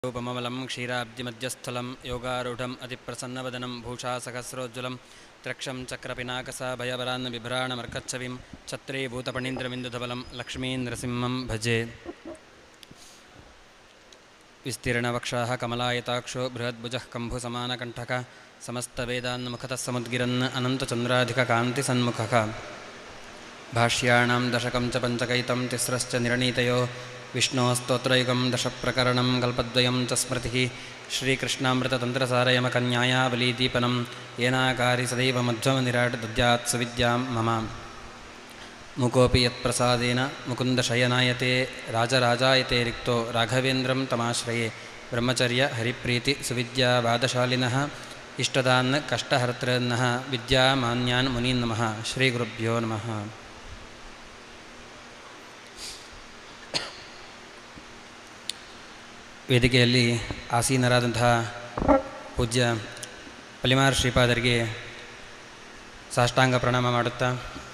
रूपममलं क्षीराब्धिमध्यस्थलं योगारूढम् अतिप्रसन्नवदनं भूषासहस्रोज्ज्वलं त्रक्षं चक्रपिनाकसा भयवरान्न बिभ्राणमर्कच्छविं छत्रीभूतपणीन्द्रबिन्दुधबलं लक्ष्मीन्द्रसिंहं भजे विस्तीर्णवक्षाः कमलायताक्षो बृहद्भुजः कम्भुसमानकण्ठः समस्तवेदान्मुखतः समुद्गिरन् अनन्तचन्द्राधिककान्तिसन्मुखः भाष्याणां दशकं च पञ्चकैतं तिस्रश्च निर्णीतयो विष्णोस्तोत्रयुगं दशप्रकरणं कल्पद्वयं च स्मृतिः श्रीकृष्णामृततन्त्रसारयमकन्यायावलीदीपनं येनाकारि सदैव मध्वमनिराट् दद्यात् सुविद्यां मम मुकोऽपि यत्प्रसादेन मुकुन्दशयनायते राजराजायते रिक्तो राघवेन्द्रं तमाश्रये ब्रह्मचर्य हरिप्रीति सुविद्यावादशालिनः इष्टदान् कष्टहर्तृन्नः विद्यामान्यान् मुनीन् नमः श्रीगुरुभ्यो नमः ವೇದಿಕೆಯಲ್ಲಿ ಆಸೀನರಾದಂತಹ ಪೂಜ್ಯ ಪಲಿಮಾರ್ ಶ್ರೀಪಾದರಿಗೆ ಸಾಷ್ಟಾಂಗ ಪ್ರಣಾಮ ಮಾಡುತ್ತಾ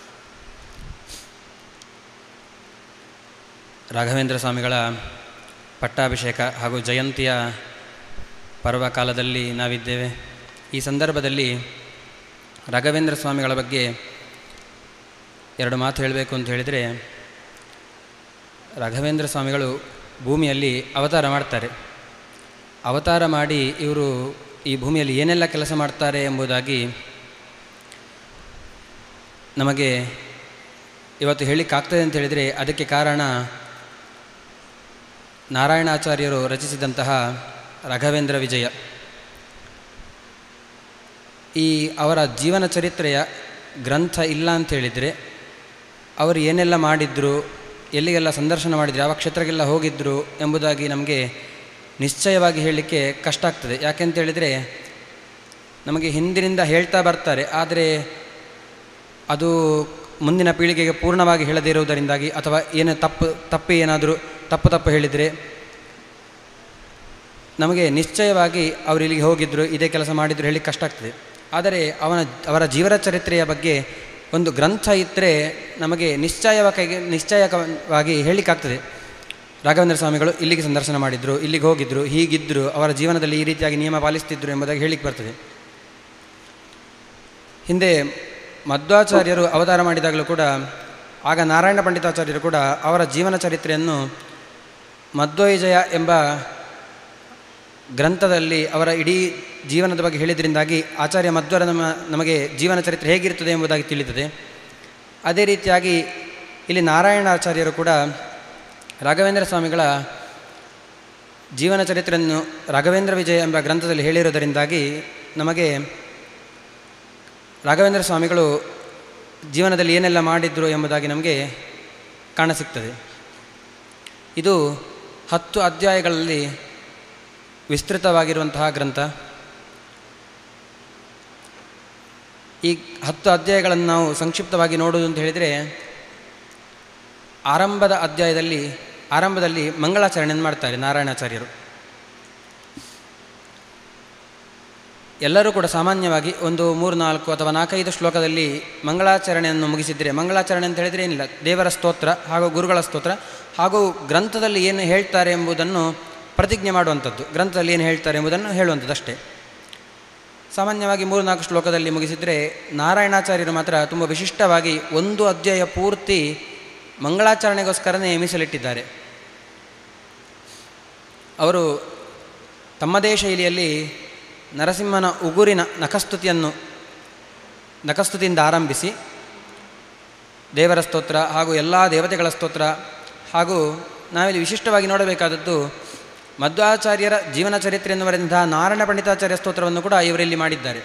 ರಾಘವೇಂದ್ರ ಸ್ವಾಮಿಗಳ ಪಟ್ಟಾಭಿಷೇಕ ಹಾಗೂ ಜಯಂತಿಯ ಪರ್ವಕಾಲದಲ್ಲಿ ನಾವಿದ್ದೇವೆ ಈ ಸಂದರ್ಭದಲ್ಲಿ ರಾಘವೇಂದ್ರ ಸ್ವಾಮಿಗಳ ಬಗ್ಗೆ ಎರಡು ಮಾತು ಹೇಳಬೇಕು ಅಂತ ಹೇಳಿದರೆ ರಾಘವೇಂದ್ರ ಸ್ವಾಮಿಗಳು ಭೂಮಿಯಲ್ಲಿ ಅವತಾರ ಮಾಡ್ತಾರೆ ಅವತಾರ ಮಾಡಿ ಇವರು ಈ ಭೂಮಿಯಲ್ಲಿ ಏನೆಲ್ಲ ಕೆಲಸ ಮಾಡ್ತಾರೆ ಎಂಬುದಾಗಿ ನಮಗೆ ಇವತ್ತು ಹೇಳಲಿಕ್ಕಾಗ್ತದೆ ಅಂತ ಹೇಳಿದರೆ ಅದಕ್ಕೆ ಕಾರಣ ನಾರಾಯಣಾಚಾರ್ಯರು ರಚಿಸಿದಂತಹ ರಾಘವೇಂದ್ರ ವಿಜಯ ಈ ಅವರ ಜೀವನ ಚರಿತ್ರೆಯ ಗ್ರಂಥ ಇಲ್ಲ ಅಂತ ಹೇಳಿದರೆ ಅವರು ಏನೆಲ್ಲ ಮಾಡಿದ್ರು ಎಲ್ಲಿಗೆಲ್ಲ ಸಂದರ್ಶನ ಮಾಡಿದ್ರು ಯಾವ ಕ್ಷೇತ್ರಕ್ಕೆಲ್ಲ ಹೋಗಿದ್ದರು ಎಂಬುದಾಗಿ ನಮಗೆ ನಿಶ್ಚಯವಾಗಿ ಹೇಳಲಿಕ್ಕೆ ಕಷ್ಟ ಆಗ್ತದೆ ಯಾಕೆಂತ ಹೇಳಿದರೆ ನಮಗೆ ಹಿಂದಿನಿಂದ ಹೇಳ್ತಾ ಬರ್ತಾರೆ ಆದರೆ ಅದು ಮುಂದಿನ ಪೀಳಿಗೆಗೆ ಪೂರ್ಣವಾಗಿ ಹೇಳದೇ ಇರುವುದರಿಂದಾಗಿ ಅಥವಾ ಏನು ತಪ್ಪು ತಪ್ಪು ಏನಾದರೂ ತಪ್ಪು ತಪ್ಪು ಹೇಳಿದರೆ ನಮಗೆ ನಿಶ್ಚಯವಾಗಿ ಅವರು ಇಲ್ಲಿಗೆ ಹೋಗಿದ್ದರು ಇದೇ ಕೆಲಸ ಮಾಡಿದ್ರು ಹೇಳಿ ಕಷ್ಟ ಆಗ್ತದೆ ಆದರೆ ಅವನ ಅವರ ಜೀವನ ಚರಿತ್ರೆಯ ಬಗ್ಗೆ ಒಂದು ಗ್ರಂಥ ಇದ್ದರೆ ನಮಗೆ ನಿಶ್ಚಯವಾಗಿ ನಿಶ್ಚಯವಾಗಿ ಹೇಳಲಿಕ್ಕಾಗ್ತದೆ ರಾಘವೇಂದ್ರ ಸ್ವಾಮಿಗಳು ಇಲ್ಲಿಗೆ ಸಂದರ್ಶನ ಮಾಡಿದರು ಇಲ್ಲಿಗೆ ಹೋಗಿದ್ದರು ಹೀಗಿದ್ದರು ಅವರ ಜೀವನದಲ್ಲಿ ಈ ರೀತಿಯಾಗಿ ನಿಯಮ ಪಾಲಿಸ್ತಿದ್ರು ಎಂಬುದಾಗಿ ಹೇಳಿಕ್ಕೆ ಬರ್ತದೆ ಹಿಂದೆ ಮಧ್ವಾಚಾರ್ಯರು ಅವತಾರ ಮಾಡಿದಾಗಲೂ ಕೂಡ ಆಗ ನಾರಾಯಣ ಪಂಡಿತಾಚಾರ್ಯರು ಕೂಡ ಅವರ ಜೀವನ ಚರಿತ್ರೆಯನ್ನು ಮಧ್ವವಿಜಯ ಎಂಬ ಗ್ರಂಥದಲ್ಲಿ ಅವರ ಇಡೀ ಜೀವನದ ಬಗ್ಗೆ ಹೇಳಿದ್ರಿಂದಾಗಿ ಆಚಾರ್ಯ ಮಧ್ವರ ನಮ್ಮ ನಮಗೆ ಜೀವನ ಚರಿತ್ರೆ ಹೇಗಿರ್ತದೆ ಎಂಬುದಾಗಿ ತಿಳಿಯುತ್ತದೆ ಅದೇ ರೀತಿಯಾಗಿ ಇಲ್ಲಿ ನಾರಾಯಣಾಚಾರ್ಯರು ಕೂಡ ರಾಘವೇಂದ್ರ ಸ್ವಾಮಿಗಳ ಜೀವನ ಚರಿತ್ರೆಯನ್ನು ರಾಘವೇಂದ್ರ ವಿಜಯ ಎಂಬ ಗ್ರಂಥದಲ್ಲಿ ಹೇಳಿರುವುದರಿಂದಾಗಿ ನಮಗೆ ರಾಘವೇಂದ್ರ ಸ್ವಾಮಿಗಳು ಜೀವನದಲ್ಲಿ ಏನೆಲ್ಲ ಮಾಡಿದ್ರು ಎಂಬುದಾಗಿ ನಮಗೆ ಕಾಣಸಿಗ್ತದೆ ಇದು ಹತ್ತು ಅಧ್ಯಾಯಗಳಲ್ಲಿ ವಿಸ್ತೃತವಾಗಿರುವಂತಹ ಗ್ರಂಥ ಈ ಹತ್ತು ಅಧ್ಯಾಯಗಳನ್ನು ನಾವು ಸಂಕ್ಷಿಪ್ತವಾಗಿ ನೋಡುವುದು ಅಂತ ಹೇಳಿದರೆ ಆರಂಭದ ಅಧ್ಯಾಯದಲ್ಲಿ ಆರಂಭದಲ್ಲಿ ಮಂಗಳಾಚರಣೆಯನ್ನು ಮಾಡ್ತಾರೆ ನಾರಾಯಣಾಚಾರ್ಯರು ಎಲ್ಲರೂ ಕೂಡ ಸಾಮಾನ್ಯವಾಗಿ ಒಂದು ಮೂರು ನಾಲ್ಕು ಅಥವಾ ನಾಲ್ಕೈದು ಶ್ಲೋಕದಲ್ಲಿ ಮಂಗಳಾಚರಣೆಯನ್ನು ಮುಗಿಸಿದರೆ ಮಂಗಳಾಚರಣೆ ಅಂತ ಹೇಳಿದರೆ ಏನಿಲ್ಲ ದೇವರ ಸ್ತೋತ್ರ ಹಾಗೂ ಗುರುಗಳ ಸ್ತೋತ್ರ ಹಾಗೂ ಗ್ರಂಥದಲ್ಲಿ ಏನು ಹೇಳ್ತಾರೆ ಎಂಬುದನ್ನು ಪ್ರತಿಜ್ಞೆ ಮಾಡುವಂಥದ್ದು ಗ್ರಂಥದಲ್ಲಿ ಏನು ಹೇಳ್ತಾರೆ ಎಂಬುದನ್ನು ಹೇಳುವಂಥದ್ದು ಅಷ್ಟೇ ಸಾಮಾನ್ಯವಾಗಿ ಮೂರು ನಾಲ್ಕು ಶ್ಲೋಕದಲ್ಲಿ ಮುಗಿಸಿದರೆ ನಾರಾಯಣಾಚಾರ್ಯರು ಮಾತ್ರ ತುಂಬ ವಿಶಿಷ್ಟವಾಗಿ ಒಂದು ಅಧ್ಯಾಯ ಪೂರ್ತಿ ಮಂಗಳಾಚರಣೆಗೋಸ್ಕರನೇ ಮೀಸಲಿಟ್ಟಿದ್ದಾರೆ ಅವರು ತಮ್ಮದೇ ಶೈಲಿಯಲ್ಲಿ ನರಸಿಂಹನ ಉಗುರಿನ ನಖಸ್ತುತಿಯನ್ನು ನಖಸ್ತುತಿಯಿಂದ ಆರಂಭಿಸಿ ದೇವರ ಸ್ತೋತ್ರ ಹಾಗೂ ಎಲ್ಲ ದೇವತೆಗಳ ಸ್ತೋತ್ರ ಹಾಗೂ ನಾವಿಲ್ಲಿ ವಿಶಿಷ್ಟವಾಗಿ ನೋಡಬೇಕಾದದ್ದು ಮಧ್ವಾಚಾರ್ಯರ ಜೀವನ ಚರಿತ್ರೆಯನ್ನು ಬರೆದಂತಹ ನಾರಾಯಣ ಪಂಡಿತಾಚಾರ್ಯ ಸ್ತೋತ್ರವನ್ನು ಕೂಡ ಇವರಲ್ಲಿ ಮಾಡಿದ್ದಾರೆ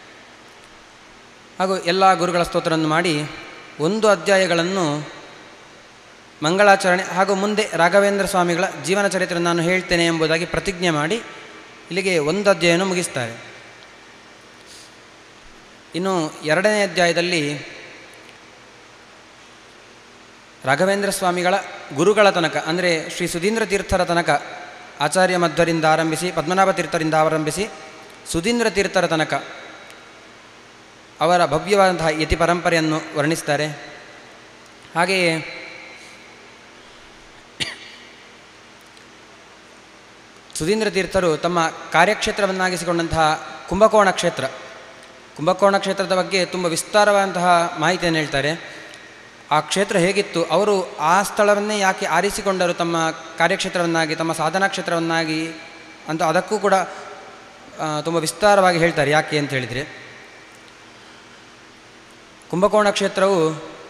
ಹಾಗೂ ಎಲ್ಲ ಗುರುಗಳ ಸ್ತೋತ್ರವನ್ನು ಮಾಡಿ ಒಂದು ಅಧ್ಯಾಯಗಳನ್ನು ಮಂಗಳಾಚರಣೆ ಹಾಗೂ ಮುಂದೆ ರಾಘವೇಂದ್ರ ಸ್ವಾಮಿಗಳ ಜೀವನ ಚರಿತ್ರೆಯನ್ನು ನಾನು ಹೇಳ್ತೇನೆ ಎಂಬುದಾಗಿ ಪ್ರತಿಜ್ಞೆ ಮಾಡಿ ಇಲ್ಲಿಗೆ ಒಂದು ಅಧ್ಯಾಯವನ್ನು ಮುಗಿಸ್ತಾರೆ ಇನ್ನು ಎರಡನೇ ಅಧ್ಯಾಯದಲ್ಲಿ ರಾಘವೇಂದ್ರ ಸ್ವಾಮಿಗಳ ಗುರುಗಳ ತನಕ ಅಂದರೆ ಶ್ರೀ ಸುಧೀಂದ್ರ ತೀರ್ಥರ ತನಕ ಆಚಾರ್ಯ ಮಧ್ವರಿಂದ ಆರಂಭಿಸಿ ಪದ್ಮನಾಭ ತೀರ್ಥರಿಂದ ಆರಂಭಿಸಿ ಸುಧೀಂದ್ರ ತೀರ್ಥರ ತನಕ ಅವರ ಭವ್ಯವಾದಂತಹ ಯತಿ ಪರಂಪರೆಯನ್ನು ವರ್ಣಿಸ್ತಾರೆ ಹಾಗೆಯೇ ಸುಧೀಂದ್ರ ತೀರ್ಥರು ತಮ್ಮ ಕಾರ್ಯಕ್ಷೇತ್ರವನ್ನಾಗಿಸಿಕೊಂಡಂತಹ ಕುಂಭಕೋಣ ಕ್ಷೇತ್ರ ಕುಂಭಕೋಣ ಕ್ಷೇತ್ರದ ಬಗ್ಗೆ ತುಂಬ ವಿಸ್ತಾರವಾದಂತಹ ಮಾಹಿತಿಯನ್ನು ಹೇಳ್ತಾರೆ ಆ ಕ್ಷೇತ್ರ ಹೇಗಿತ್ತು ಅವರು ಆ ಸ್ಥಳವನ್ನೇ ಯಾಕೆ ಆರಿಸಿಕೊಂಡರು ತಮ್ಮ ಕಾರ್ಯಕ್ಷೇತ್ರವನ್ನಾಗಿ ತಮ್ಮ ಸಾಧನಾ ಕ್ಷೇತ್ರವನ್ನಾಗಿ ಅಂತ ಅದಕ್ಕೂ ಕೂಡ ತುಂಬ ವಿಸ್ತಾರವಾಗಿ ಹೇಳ್ತಾರೆ ಯಾಕೆ ಅಂತ ಹೇಳಿದರೆ ಕುಂಭಕೋಣ ಕ್ಷೇತ್ರವು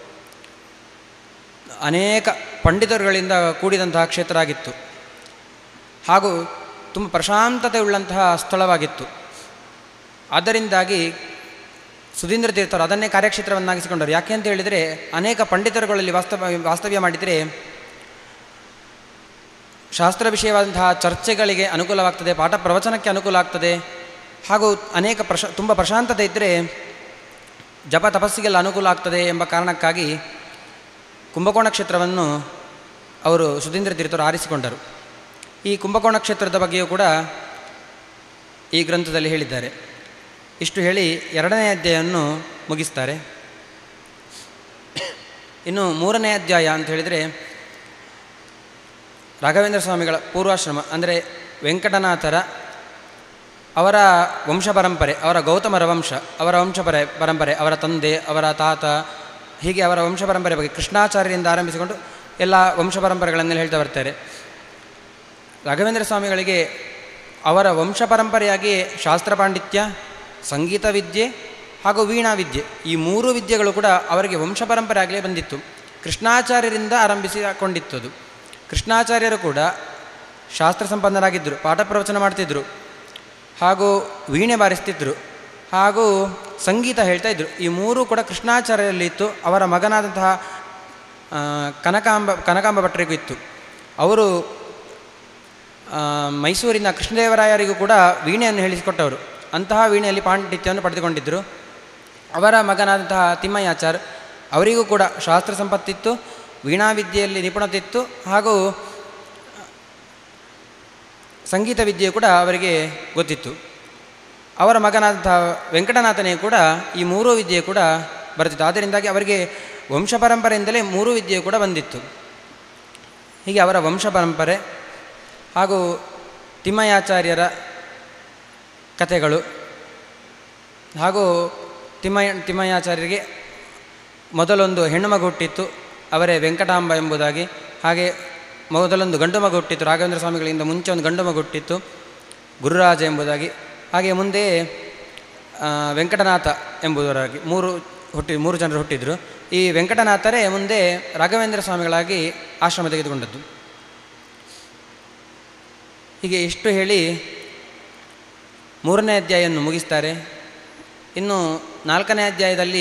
ಅನೇಕ ಪಂಡಿತರುಗಳಿಂದ ಕೂಡಿದಂತಹ ಕ್ಷೇತ್ರ ಆಗಿತ್ತು ಹಾಗೂ ತುಂಬ ಪ್ರಶಾಂತತೆ ಉಳ್ಳಂತಹ ಸ್ಥಳವಾಗಿತ್ತು ಆದ್ದರಿಂದಾಗಿ ಸುಧೀಂದ್ರ ತೀರ್ಥರು ಅದನ್ನೇ ಕಾರ್ಯಕ್ಷೇತ್ರವನ್ನಾಗಿಸಿಕೊಂಡರು ಯಾಕೆ ಅಂತ ಹೇಳಿದರೆ ಅನೇಕ ಪಂಡಿತರುಗಳಲ್ಲಿ ವಾಸ್ತವ ವಾಸ್ತವ್ಯ ಮಾಡಿದರೆ ಶಾಸ್ತ್ರ ವಿಷಯವಾದಂತಹ ಚರ್ಚೆಗಳಿಗೆ ಅನುಕೂಲವಾಗ್ತದೆ ಪಾಠ ಪ್ರವಚನಕ್ಕೆ ಅನುಕೂಲ ಆಗ್ತದೆ ಹಾಗೂ ಅನೇಕ ಪ್ರಶ ತುಂಬ ಪ್ರಶಾಂತತೆ ಇದ್ದರೆ ಜಪ ತಪಸ್ಸಿಗೆಲ್ಲ ಅನುಕೂಲ ಆಗ್ತದೆ ಎಂಬ ಕಾರಣಕ್ಕಾಗಿ ಕುಂಭಕೋಣ ಕ್ಷೇತ್ರವನ್ನು ಅವರು ಸುಧೀಂದ್ರ ತೀರ್ಥರು ಆರಿಸಿಕೊಂಡರು ಈ ಕುಂಭಕೋಣ ಕ್ಷೇತ್ರದ ಬಗ್ಗೆಯೂ ಕೂಡ ಈ ಗ್ರಂಥದಲ್ಲಿ ಹೇಳಿದ್ದಾರೆ ಇಷ್ಟು ಹೇಳಿ ಎರಡನೇ ಅಧ್ಯಾಯವನ್ನು ಮುಗಿಸ್ತಾರೆ ಇನ್ನು ಮೂರನೇ ಅಧ್ಯಾಯ ಅಂತ ಹೇಳಿದರೆ ರಾಘವೇಂದ್ರ ಸ್ವಾಮಿಗಳ ಪೂರ್ವಾಶ್ರಮ ಅಂದರೆ ವೆಂಕಟನಾಥರ ಅವರ ವಂಶ ಪರಂಪರೆ ಅವರ ಗೌತಮರ ವಂಶ ಅವರ ವಂಶ ಪರ ಪರಂಪರೆ ಅವರ ತಂದೆ ಅವರ ತಾತ ಹೀಗೆ ಅವರ ವಂಶ ಪರಂಪರೆ ಬಗ್ಗೆ ಕೃಷ್ಣಾಚಾರ್ಯರಿಂದ ಆರಂಭಿಸಿಕೊಂಡು ಎಲ್ಲ ವಂಶ ಪರಂಪರೆಗಳನ್ನೆಲ್ಲ ಹೇಳ್ತಾ ಬರ್ತಾರೆ ರಾಘವೇಂದ್ರ ಸ್ವಾಮಿಗಳಿಗೆ ಅವರ ವಂಶ ಪರಂಪರೆಯಾಗಿ ಶಾಸ್ತ್ರ ಪಾಂಡಿತ್ಯ ಸಂಗೀತ ವಿದ್ಯೆ ಹಾಗೂ ವೀಣಾ ವಿದ್ಯೆ ಈ ಮೂರು ವಿದ್ಯೆಗಳು ಕೂಡ ಅವರಿಗೆ ವಂಶ ಪರಂಪರೆ ಆಗಲೇ ಬಂದಿತ್ತು ಕೃಷ್ಣಾಚಾರ್ಯರಿಂದ ಆರಂಭಿಸಿಕೊಂಡಿತ್ತು ಅದು ಕೃಷ್ಣಾಚಾರ್ಯರು ಕೂಡ ಶಾಸ್ತ್ರ ಸಂಪನ್ನರಾಗಿದ್ದರು ಪಾಠ ಪ್ರವಚನ ಮಾಡ್ತಿದ್ದರು ಹಾಗೂ ವೀಣೆ ಬಾರಿಸ್ತಿದ್ರು ಹಾಗೂ ಸಂಗೀತ ಹೇಳ್ತಾ ಇದ್ದರು ಈ ಮೂರು ಕೂಡ ಕೃಷ್ಣಾಚಾರ್ಯರಲ್ಲಿತ್ತು ಅವರ ಮಗನಾದಂತಹ ಆ, ಕನಕಾಂಬ ಕನಕಾಂಬ ಭಟ್ರಿಗೂ ಇತ್ತು ಅವರು ಆ, ಮೈಸೂರಿನ ಕೃಷ್ಣದೇವರಾಯರಿಗೂ ಕೂಡ ವೀಣೆಯನ್ನು ಹೇಳಿಸಿಕೊಟ್ಟವರು ಅಂತಹ ವೀಣೆಯಲ್ಲಿ ಪಾಂಡಿತ್ಯವನ್ನು ಪಡೆದುಕೊಂಡಿದ್ದರು ಅವರ ಮಗನಾದಂತಹ ತಿಮ್ಮಯ್ಯಾಚಾರ್ ಅವರಿಗೂ ಕೂಡ ಶಾಸ್ತ್ರ ಸಂಪತ್ತಿತ್ತು ವೀಣಾ ವಿದ್ಯೆಯಲ್ಲಿ ನಿಪುಣತೆ ಇತ್ತು ಹಾಗೂ ಸಂಗೀತ ವಿದ್ಯೆ ಕೂಡ ಅವರಿಗೆ ಗೊತ್ತಿತ್ತು ಅವರ ಮಗನಾದಂತಹ ವೆಂಕಟನಾಥನೇ ಕೂಡ ಈ ಮೂರೂ ವಿದ್ಯೆ ಕೂಡ ಬರ್ತಿತ್ತು ಆದ್ದರಿಂದಾಗಿ ಅವರಿಗೆ ವಂಶ ಪರಂಪರೆಯಿಂದಲೇ ಮೂರೂ ವಿದ್ಯೆ ಕೂಡ ಬಂದಿತ್ತು ಹೀಗೆ ಅವರ ವಂಶ ಪರಂಪರೆ ಹಾಗೂ ತಿಮ್ಮಯ್ಯಾಚಾರ್ಯರ ಕಥೆಗಳು ಹಾಗೂ ತಿಮ್ಮಯ್ಯ ತಿಮ್ಮಯ್ಯಾಚಾರ್ಯರಿಗೆ ಮೊದಲೊಂದು ಹೆಣ್ಣು ಮಗು ಹುಟ್ಟಿತ್ತು ಅವರೇ ವೆಂಕಟಾಂಬ ಎಂಬುದಾಗಿ ಹಾಗೆ ಮೊದಲೊಂದು ಗಂಡು ಮಗು ಹುಟ್ಟಿತ್ತು ರಾಘವೇಂದ್ರ ಸ್ವಾಮಿಗಳಿಂದ ಮುಂಚೆ ಒಂದು ಗಂಡು ಮಗು ಹುಟ್ಟಿತ್ತು ಗುರುರಾಜ ಎಂಬುದಾಗಿ ಹಾಗೆ ಮುಂದೆ ಆ, ವೆಂಕಟನಾಥ ಎಂಬುದರಾಗಿ ಮೂರು ಹುಟ್ಟಿ ಮೂರು ಜನರು ಹುಟ್ಟಿದರು ಈ ವೆಂಕಟನಾಥರೇ ಮುಂದೆ ರಾಘವೇಂದ್ರ ಸ್ವಾಮಿಗಳಾಗಿ ಆಶ್ರಮ ತೆಗೆದುಕೊಂಡದ್ದು ಹೀಗೆ ಇಷ್ಟು ಹೇಳಿ ಮೂರನೇ ಅಧ್ಯಾಯವನ್ನು ಮುಗಿಸ್ತಾರೆ ಇನ್ನು ನಾಲ್ಕನೇ ಅಧ್ಯಾಯದಲ್ಲಿ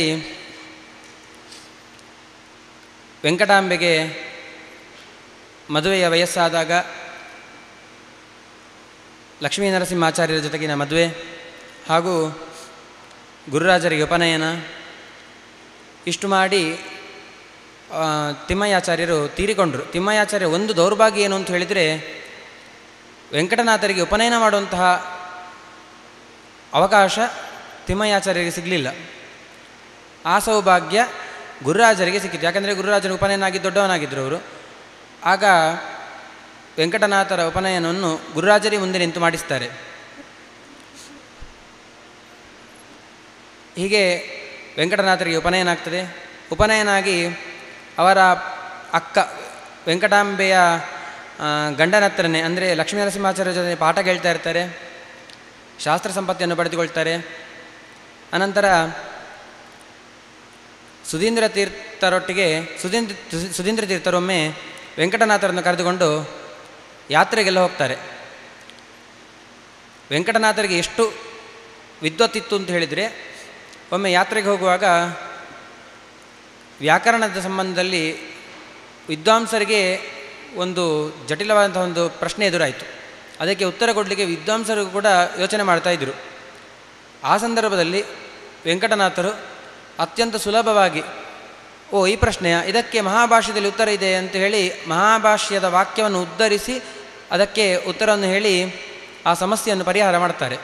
ವೆಂಕಟಾಂಬೆಗೆ ಮದುವೆಯ ವಯಸ್ಸಾದಾಗ ಲಕ್ಷ್ಮೀ ನರಸಿಂಹಾಚಾರ್ಯರ ಜೊತೆಗಿನ ಮದುವೆ ಹಾಗೂ ಗುರುರಾಜರಿಗೆ ಉಪನಯನ ಇಷ್ಟು ಮಾಡಿ ಆ, ತಿಮ್ಮಯ್ಯಾಚಾರ್ಯರು ತೀರಿಕೊಂಡರು ತಿಮ್ಮಯ್ಯಾಚಾರ್ಯ ಒಂದು ದೌರ್ಭಾಗ್ಯ ಏನು ಅಂತ ಹೇಳಿದರೆ ವೆಂಕಟನಾಥರಿಗೆ ಉಪನಯನ ಮಾಡುವಂತಹ ಅವಕಾಶ ತಿಮ್ಮಯ್ಯಾಚಾರ್ಯರಿಗೆ ಸಿಗಲಿಲ್ಲ ಆ ಸೌಭಾಗ್ಯ ಗುರುರಾಜರಿಗೆ ಸಿಕ್ಕಿತು ಯಾಕಂದರೆ ಗುರುರಾಜರು ಉಪನಯನಾಗಿ ದೊಡ್ಡವನಾಗಿದ್ದರು ಅವರು ಆಗ ವೆಂಕಟನಾಥರ ಉಪನಯನವನ್ನು ಗುರುರಾಜರೇ ಮುಂದೆ ನಿಂತು ಮಾಡಿಸ್ತಾರೆ ಹೀಗೆ ವೆಂಕಟನಾಥರಿಗೆ ಉಪನಯನ ಆಗ್ತದೆ ಉಪನಯನ ಆಗಿ ಅವರ ಅಕ್ಕ ವೆಂಕಟಾಂಬೆಯ ಆ, ಗಂಡನ ಹತ್ರನೇ ಅಂದರೆ ಲಕ್ಷ್ಮೀ ನರಸಿಂಹಾಚಾರ್ಯ ಜೊತೆ ಪಾಠ ಕೇಳ್ತಾ ಇರ್ತಾರೆ ಶಾಸ್ತ್ರ ಸಂಪತ್ತಿಯನ್ನು ಪಡೆದುಕೊಳ್ತಾರೆ ಅನಂತರ ಸುಧೀಂದ್ರ ತೀರ್ಥರೊಟ್ಟಿಗೆ ಸುಧೀಂದ್ರ ಸುಧೀಂದ್ರ ತೀರ್ಥರೊಮ್ಮೆ ವೆಂಕಟನಾಥರನ್ನು ಕರೆದುಕೊಂಡು ಯಾತ್ರೆಗೆಲ್ಲ ಹೋಗ್ತಾರೆ ವೆಂಕಟನಾಥರಿಗೆ ಎಷ್ಟು ವಿದ್ವತ್ತಿತ್ತು ಅಂತ ಹೇಳಿದರೆ ಒಮ್ಮೆ ಯಾತ್ರೆಗೆ ಹೋಗುವಾಗ ವ್ಯಾಕರಣದ ಸಂಬಂಧದಲ್ಲಿ ವಿದ್ವಾಂಸರಿಗೆ ಒಂದು ಜಟಿಲವಾದಂಥ ಒಂದು ಪ್ರಶ್ನೆ ಎದುರಾಯಿತು ಅದಕ್ಕೆ ಉತ್ತರ ಕೊಡಲಿಕ್ಕೆ ವಿದ್ವಾಂಸರು ಕೂಡ ಯೋಚನೆ ಮಾಡ್ತಾಯಿದ್ರು ಆ ಸಂದರ್ಭದಲ್ಲಿ ವೆಂಕಟನಾಥರು ಅತ್ಯಂತ ಸುಲಭವಾಗಿ ಓ ಈ ಪ್ರಶ್ನೆಯ ಇದಕ್ಕೆ ಮಹಾಭಾಷ್ಯದಲ್ಲಿ ಉತ್ತರ ಇದೆ ಅಂತ ಹೇಳಿ ಮಹಾಭಾಷ್ಯದ ವಾಕ್ಯವನ್ನು ಉದ್ಧರಿಸಿ ಅದಕ್ಕೆ ಉತ್ತರವನ್ನು ಹೇಳಿ ಆ ಸಮಸ್ಯೆಯನ್ನು ಪರಿಹಾರ ಮಾಡ್ತಾರೆ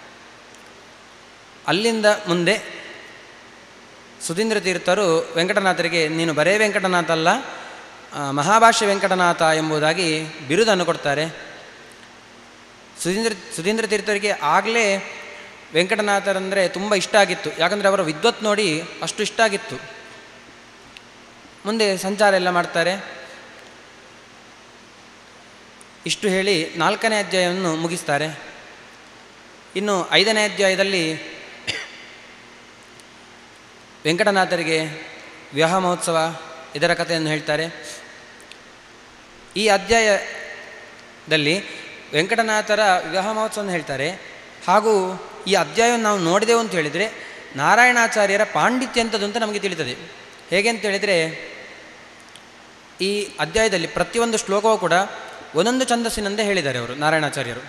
ಅಲ್ಲಿಂದ ಮುಂದೆ ಸುಧೀಂದ್ರ ತೀರ್ಥರು ವೆಂಕಟನಾಥರಿಗೆ ನೀನು ಬರೇ ವೆಂಕಟನಾಥ ಅಲ್ಲ ಆ, ಮಹಾಭಾಷ್ಯ ವೆಂಕಟನಾಥ ಎಂಬುದಾಗಿ ಬಿರುದನ್ನು ಕೊಡ್ತಾರೆ ಸುಧೀಂದ್ರ ಸುಧೀಂದ್ರ ತೀರ್ಥರಿಗೆ ಆಗಲೇ ವೆಂಕಟನಾಥರಂದರೆ ತುಂಬ ಇಷ್ಟ ಆಗಿತ್ತು ಯಾಕಂದರೆ ಅವರ ವಿದ್ವತ್ ನೋಡಿ ಅಷ್ಟು ಇಷ್ಟ ಆಗಿತ್ತು ಮುಂದೆ ಸಂಚಾರ ಎಲ್ಲ ಮಾಡ್ತಾರೆ ಇಷ್ಟು ಹೇಳಿ ನಾಲ್ಕನೇ ಅಧ್ಯಾಯವನ್ನು ಮುಗಿಸ್ತಾರೆ ಇನ್ನು ಐದನೇ ಅಧ್ಯಾಯದಲ್ಲಿ ವೆಂಕಟನಾಥರಿಗೆ ವಿವಾಹ ಮಹೋತ್ಸವ ಇದರ ಕಥೆಯನ್ನು ಹೇಳ್ತಾರೆ ಈ ಅಧ್ಯಾಯದಲ್ಲಿ ವೆಂಕಟನಾಥರ ವಿವಾಹ ಮಹೋತ್ಸವವನ್ನು ಹೇಳ್ತಾರೆ ಹಾಗೂ ಈ ಅಧ್ಯಾಯವನ್ನು ನಾವು ನೋಡಿದೆವು ಅಂತ ಹೇಳಿದರೆ ನಾರಾಯಣಾಚಾರ್ಯರ ಪಾಂಡಿತ್ಯ ಅಂತದ್ದು ಅಂತ ನಮಗೆ ತಿಳಿತದೆ ಹೇಗೆ ಅಂತ ಹೇಳಿದರೆ ಈ ಅಧ್ಯಾಯದಲ್ಲಿ ಪ್ರತಿಯೊಂದು ಶ್ಲೋಕವೂ ಕೂಡ ಒಂದೊಂದು ಛಂದಸ್ಸಿನಂದೇ ಹೇಳಿದ್ದಾರೆ ಅವರು ನಾರಾಯಣಾಚಾರ್ಯರು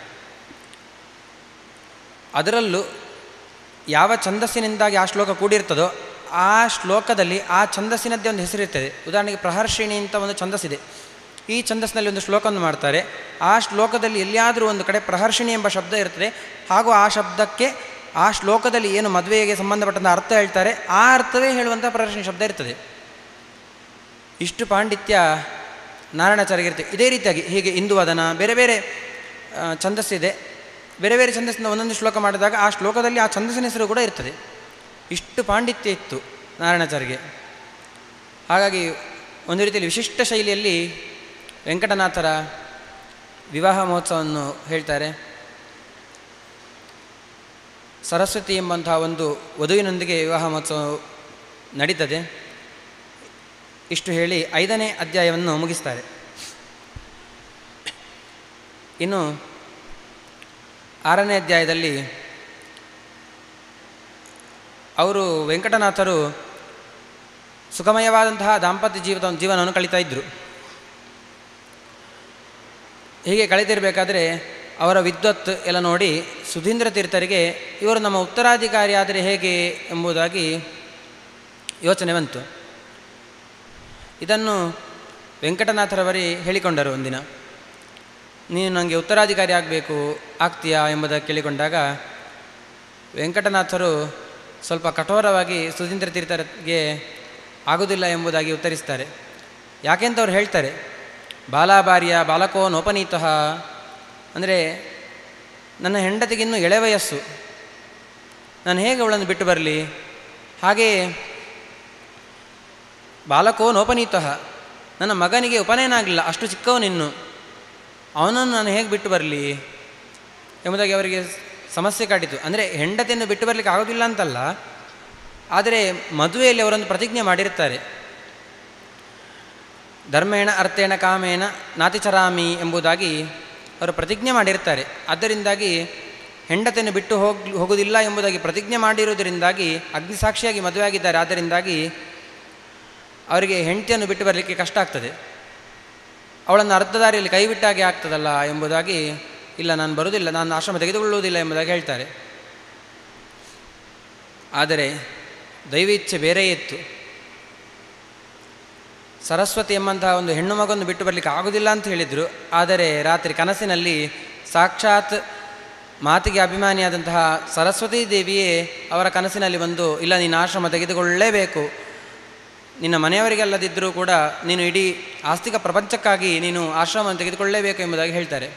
ಅದರಲ್ಲೂ ಯಾವ ಛಂದಸ್ಸಿನಿಂದಾಗಿ ಆ ಶ್ಲೋಕ ಕೂಡಿರ್ತದೋ ಆ ಶ್ಲೋಕದಲ್ಲಿ ಆ ಛಂದಸ್ಸಿನದ್ದೇ ಒಂದು ಹೆಸರಿರ್ತದೆ ಉದಾಹರಣೆಗೆ ಪ್ರಹರ್ಷಿಣಿ ಅಂತ ಒಂದು ಛಂದಸ್ಸಿದೆ ಈ ಛಂದಸ್ಸಿನಲ್ಲಿ ಒಂದು ಶ್ಲೋಕವನ್ನು ಮಾಡ್ತಾರೆ ಆ ಶ್ಲೋಕದಲ್ಲಿ ಎಲ್ಲಿಯಾದರೂ ಒಂದು ಕಡೆ ಪ್ರಹರ್ಷಿಣಿ ಎಂಬ ಶಬ್ದ ಇರ್ತದೆ ಹಾಗೂ ಆ ಶಬ್ದಕ್ಕೆ ಆ ಶ್ಲೋಕದಲ್ಲಿ ಏನು ಮದುವೆಗೆ ಸಂಬಂಧಪಟ್ಟಂಥ ಅರ್ಥ ಹೇಳ್ತಾರೆ ಆ ಅರ್ಥವೇ ಹೇಳುವಂಥ ಪ್ರಹರ್ಷಿಣಿ ಶಬ್ದ ಇರ್ತದೆ ಇಷ್ಟು ಪಾಂಡಿತ್ಯ ನಾರಾಯಣಾಚಾರ್ಯ ಇರುತ್ತೆ ಇದೇ ರೀತಿಯಾಗಿ ಹೀಗೆ ಇಂದುವದನ ಬೇರೆ ಬೇರೆ ಆ, ಛಂದಸ್ಸಿದೆ ಬೇರೆ ಬೇರೆ ಛಂದಸ್ಸಿನ ಒಂದೊಂದು ಶ್ಲೋಕ ಮಾಡಿದಾಗ ಆ ಶ್ಲೋಕದಲ್ಲಿ ಆ ಛಂದಸ್ಸಿನ ಹೆಸರು ಕೂಡ ಇರ್ತದೆ ಇಷ್ಟು ಪಾಂಡಿತ್ಯ ಇತ್ತು ನಾರಾಯಣಾಚಾರ್ಯಗೆ ಹಾಗಾಗಿ ಒಂದು ರೀತಿಯಲ್ಲಿ ವಿಶಿಷ್ಟ ಶೈಲಿಯಲ್ಲಿ ವೆಂಕಟನಾಥರ ವಿವಾಹ ಮಹೋತ್ಸವವನ್ನು ಹೇಳ್ತಾರೆ ಸರಸ್ವತಿ ಎಂಬಂತಹ ಒಂದು ವಧುವಿನೊಂದಿಗೆ ವಿವಾಹ ಮಹೋತ್ಸವ ನಡೀತದೆ ಇಷ್ಟು ಹೇಳಿ ಐದನೇ ಅಧ್ಯಾಯವನ್ನು ಮುಗಿಸ್ತಾರೆ ಇನ್ನು ಆರನೇ ಅಧ್ಯಾಯದಲ್ಲಿ ಅವರು ವೆಂಕಟನಾಥರು ಸುಖಮಯವಾದಂತಹ ದಾಂಪತ್ಯ ಜೀವಿತ ಜೀವನವನ್ನು ಕಳೀತಾ ಇದ್ದರು ಹೀಗೆ ಕಳೀತಿರಬೇಕಾದ್ರೆ ಅವರ ವಿದ್ವತ್ ಎಲ್ಲ ನೋಡಿ ಸುಧೀಂದ್ರ ತೀರ್ಥರಿಗೆ ಇವರು ನಮ್ಮ ಉತ್ತರಾಧಿಕಾರಿ ಆದರೆ ಹೇಗೆ ಎಂಬುದಾಗಿ ಯೋಚನೆ ಬಂತು ಇದನ್ನು ವೆಂಕಟನಾಥರವರೇ ಹೇಳಿಕೊಂಡರು ಒಂದಿನ ನೀನು ನನಗೆ ಉತ್ತರಾಧಿಕಾರಿ ಆಗಬೇಕು ಆಗ್ತೀಯಾ ಎಂಬುದಾಗಿ ಕೇಳಿಕೊಂಡಾಗ ವೆಂಕಟನಾಥರು ಸ್ವಲ್ಪ ಕಠೋರವಾಗಿ ಸುಧೀಂದ್ರ ತೀರ್ಥರಿಗೆ ಆಗುವುದಿಲ್ಲ ಎಂಬುದಾಗಿ ಉತ್ತರಿಸ್ತಾರೆ ಯಾಕೆಂತ ಅವ್ರು ಹೇಳ್ತಾರೆ ಬಾಲಾಬಾರ್ಯ ಬಾಲಕೋ ನೋಪನೀತಃ ಅಂದರೆ ನನ್ನ ಹೆಂಡತಿಗಿನ್ನೂ ಎಳೆ ವಯಸ್ಸು ನಾನು ಹೇಗೆ ಅವಳನ್ನು ಬಿಟ್ಟು ಬರಲಿ ಹಾಗೆಯೇ ಬಾಲಕೋ ನೋಪನೀತಃ ನನ್ನ ಮಗನಿಗೆ ಉಪನಯನ ಆಗಲಿಲ್ಲ ಅಷ್ಟು ಚಿಕ್ಕವನಿನ್ನು ಅವನನ್ನು ನಾನು ಹೇಗೆ ಬಿಟ್ಟು ಬರಲಿ ಎಂಬುದಾಗಿ ಅವರಿಗೆ ಸಮಸ್ಯೆ ಕಾಟಿತು ಅಂದರೆ ಹೆಂಡತಿಯನ್ನು ಬಿಟ್ಟು ಬರಲಿಕ್ಕೆ ಆಗೋದಿಲ್ಲ ಅಂತಲ್ಲ ಆದರೆ ಮದುವೆಯಲ್ಲಿ ಅವರೊಂದು ಪ್ರತಿಜ್ಞೆ ಮಾಡಿರ್ತಾರೆ ಧರ್ಮೇಣ ಅರ್ಥೇಣ ಕಾಮೇನ ನಾತಿಚರಾಮಿ ಎಂಬುದಾಗಿ ಅವರು ಪ್ರತಿಜ್ಞೆ ಮಾಡಿರ್ತಾರೆ ಆದ್ದರಿಂದಾಗಿ ಹೆಂಡತಿಯನ್ನು ಬಿಟ್ಟು ಹೋಗ್ ಹೋಗುವುದಿಲ್ಲ ಎಂಬುದಾಗಿ ಪ್ರತಿಜ್ಞೆ ಮಾಡಿರುವುದರಿಂದಾಗಿ ಅಗ್ನಿಸಾಕ್ಷಿಯಾಗಿ ಮದುವೆಯಾಗಿದ್ದಾರೆ ಆದ್ದರಿಂದಾಗಿ ಅವರಿಗೆ ಹೆಂಡತಿಯನ್ನು ಬಿಟ್ಟು ಬರಲಿಕ್ಕೆ ಕಷ್ಟ ಆಗ್ತದೆ ಅವಳನ್ನು ಅರ್ಧ ದಾರಿಯಲ್ಲಿ ಕೈ ಬಿಟ್ಟಾಗೆ ಆಗ್ತದಲ್ಲ ಎಂಬುದಾಗಿ ಇಲ್ಲ ನಾನು ಬರುವುದಿಲ್ಲ ನಾನು ಆಶ್ರಮ ತೆಗೆದುಕೊಳ್ಳುವುದಿಲ್ಲ ಎಂಬುದಾಗಿ ಹೇಳ್ತಾರೆ ಆದರೆ ದೈವ ಇಚ್ಛೆ ಬೇರೆಯೇ ಇತ್ತು ಸರಸ್ವತಿ ಎಂಬಂತಹ ಒಂದು ಹೆಣ್ಣು ಮಗನ್ನು ಬಿಟ್ಟು ಬರಲಿಕ್ಕೆ ಆಗೋದಿಲ್ಲ ಅಂತ ಹೇಳಿದರು ಆದರೆ ರಾತ್ರಿ ಕನಸಿನಲ್ಲಿ ಸಾಕ್ಷಾತ್ ಮಾತಿಗೆ ಅಭಿಮಾನಿಯಾದಂತಹ ಸರಸ್ವತೀ ದೇವಿಯೇ ಅವರ ಕನಸಿನಲ್ಲಿ ಬಂದು ಇಲ್ಲ ನೀನು ಆಶ್ರಮ ತೆಗೆದುಕೊಳ್ಳಲೇಬೇಕು ನಿನ್ನ ಮನೆಯವರಿಗೆಲ್ಲದಿದ್ದರೂ ಕೂಡ ನೀನು ಇಡೀ ಆಸ್ತಿಕ ಪ್ರಪಂಚಕ್ಕಾಗಿ ನೀನು ಆಶ್ರಮವನ್ನು ತೆಗೆದುಕೊಳ್ಳಲೇಬೇಕು ಎಂಬುದಾಗಿ ಹೇಳ್ತಾರೆ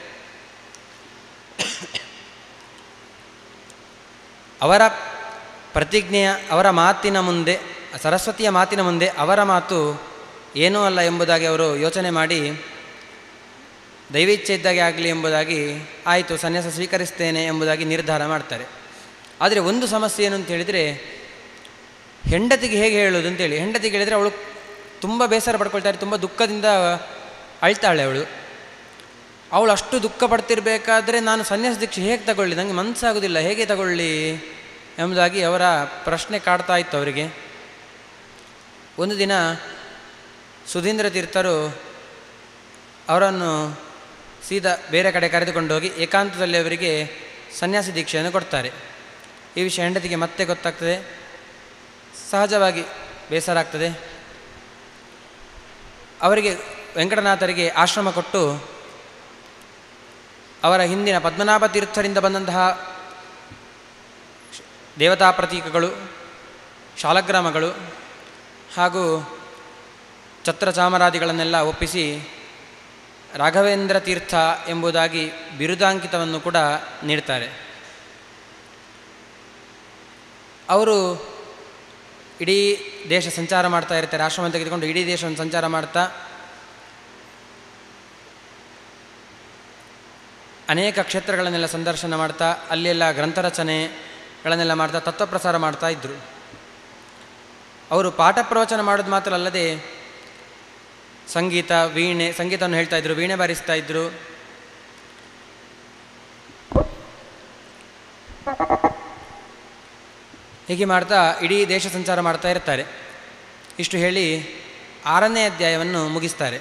ಅವರ ಪ್ರತಿಜ್ಞೆಯ ಅವರ ಮಾತಿನ ಮುಂದೆ ಸರಸ್ವತಿಯ ಮಾತಿನ ಮುಂದೆ ಅವರ ಮಾತು ಏನೂ ಅಲ್ಲ ಎಂಬುದಾಗಿ ಅವರು ಯೋಚನೆ ಮಾಡಿ ದೈವೇಚ್ಛೆ ಇದ್ದಾಗೆ ಆಗಲಿ ಎಂಬುದಾಗಿ ಆಯಿತು ಸನ್ಯಾಸ ಸ್ವೀಕರಿಸ್ತೇನೆ ಎಂಬುದಾಗಿ ನಿರ್ಧಾರ ಮಾಡ್ತಾರೆ ಆದರೆ ಒಂದು ಸಮಸ್ಯೆ ಏನು ಅಂತ ಹೇಳಿದರೆ ಹೆಂಡತಿಗೆ ಹೇಗೆ ಹೇಳೋದು ಅಂತೇಳಿ ಹೆಂಡತಿಗೆ ಹೇಳಿದರೆ ಅವಳು ತುಂಬ ಬೇಸರ ಪಡ್ಕೊಳ್ತಾರೆ ತುಂಬ ದುಃಖದಿಂದ ಅಳ್ತಾಳೆ ಅವಳು ಅವಳು ಅಷ್ಟು ದುಃಖ ಪಡ್ತಿರ್ಬೇಕಾದ್ರೆ ನಾನು ಸನ್ಯಾಸ ದೀಕ್ಷೆ ಹೇಗೆ ತಗೊಳ್ಳಿ ನನಗೆ ಮನಸ್ಸಾಗೋದಿಲ್ಲ ಹೇಗೆ ತಗೊಳ್ಳಿ ಎಂಬುದಾಗಿ ಅವರ ಪ್ರಶ್ನೆ ಕಾಡ್ತಾ ಇತ್ತು ಅವರಿಗೆ ಒಂದು ದಿನ ಸುಧೀಂದ್ರ ತೀರ್ಥರು ಅವರನ್ನು ಸೀದಾ ಬೇರೆ ಕಡೆ ಕರೆದುಕೊಂಡು ಹೋಗಿ ಏಕಾಂತದಲ್ಲಿ ಅವರಿಗೆ ಸನ್ಯಾಸಿ ದೀಕ್ಷೆಯನ್ನು ಕೊಡ್ತಾರೆ ಈ ವಿಷಯ ಹೆಂಡತಿಗೆ ಮತ್ತೆ ಗೊತ್ತಾಗ್ತದೆ ಸಹಜವಾಗಿ ಬೇಸರ ಆಗ್ತದೆ ಅವರಿಗೆ ವೆಂಕಟನಾಥರಿಗೆ ಆಶ್ರಮ ಕೊಟ್ಟು ಅವರ ಹಿಂದಿನ ಪದ್ಮನಾಭ ತೀರ್ಥರಿಂದ ಬಂದಂತಹ ದೇವತಾ ಪ್ರತೀಕಗಳು ಶಾಲಗ್ರಾಮಗಳು ಹಾಗೂ ಛತ್ರ ಚಾಮರಾದಿಗಳನ್ನೆಲ್ಲ ಒಪ್ಪಿಸಿ ರಾಘವೇಂದ್ರ ತೀರ್ಥ ಎಂಬುದಾಗಿ ಬಿರುದಾಂಕಿತವನ್ನು ಕೂಡ ನೀಡ್ತಾರೆ ಅವರು ಇಡೀ ದೇಶ ಸಂಚಾರ ಮಾಡ್ತಾ ಇರ್ತಾರೆ ಆಶ್ರಮ ತೆಗೆದುಕೊಂಡು ಇಡೀ ದೇಶವನ್ನು ಸಂಚಾರ ಮಾಡ್ತಾ ಅನೇಕ ಕ್ಷೇತ್ರಗಳನ್ನೆಲ್ಲ ಸಂದರ್ಶನ ಮಾಡ್ತಾ ಅಲ್ಲೆಲ್ಲ ಗ್ರಂಥರಚನೆಗಳನ್ನೆಲ್ಲ ಮಾಡ್ತಾ ತತ್ವಪ್ರಸಾರ ಮಾಡ್ತಾ ಇದ್ದರು ಅವರು ಪಾಠ ಪ್ರವಚನ ಮಾಡೋದು ಮಾತ್ರ ಅಲ್ಲದೆ ಸಂಗೀತ ವೀಣೆ ಸಂಗೀತವನ್ನು ಹೇಳ್ತಾ ಇದ್ರು ವೀಣೆ ಬಾರಿಸ್ತಾ ಇದ್ರು ಹೀಗೆ ಮಾಡ್ತಾ ಇಡೀ ದೇಶ ಸಂಚಾರ ಮಾಡ್ತಾ ಇರ್ತಾರೆ ಇಷ್ಟು ಹೇಳಿ ಆರನೇ ಅಧ್ಯಾಯವನ್ನು ಮುಗಿಸ್ತಾರೆ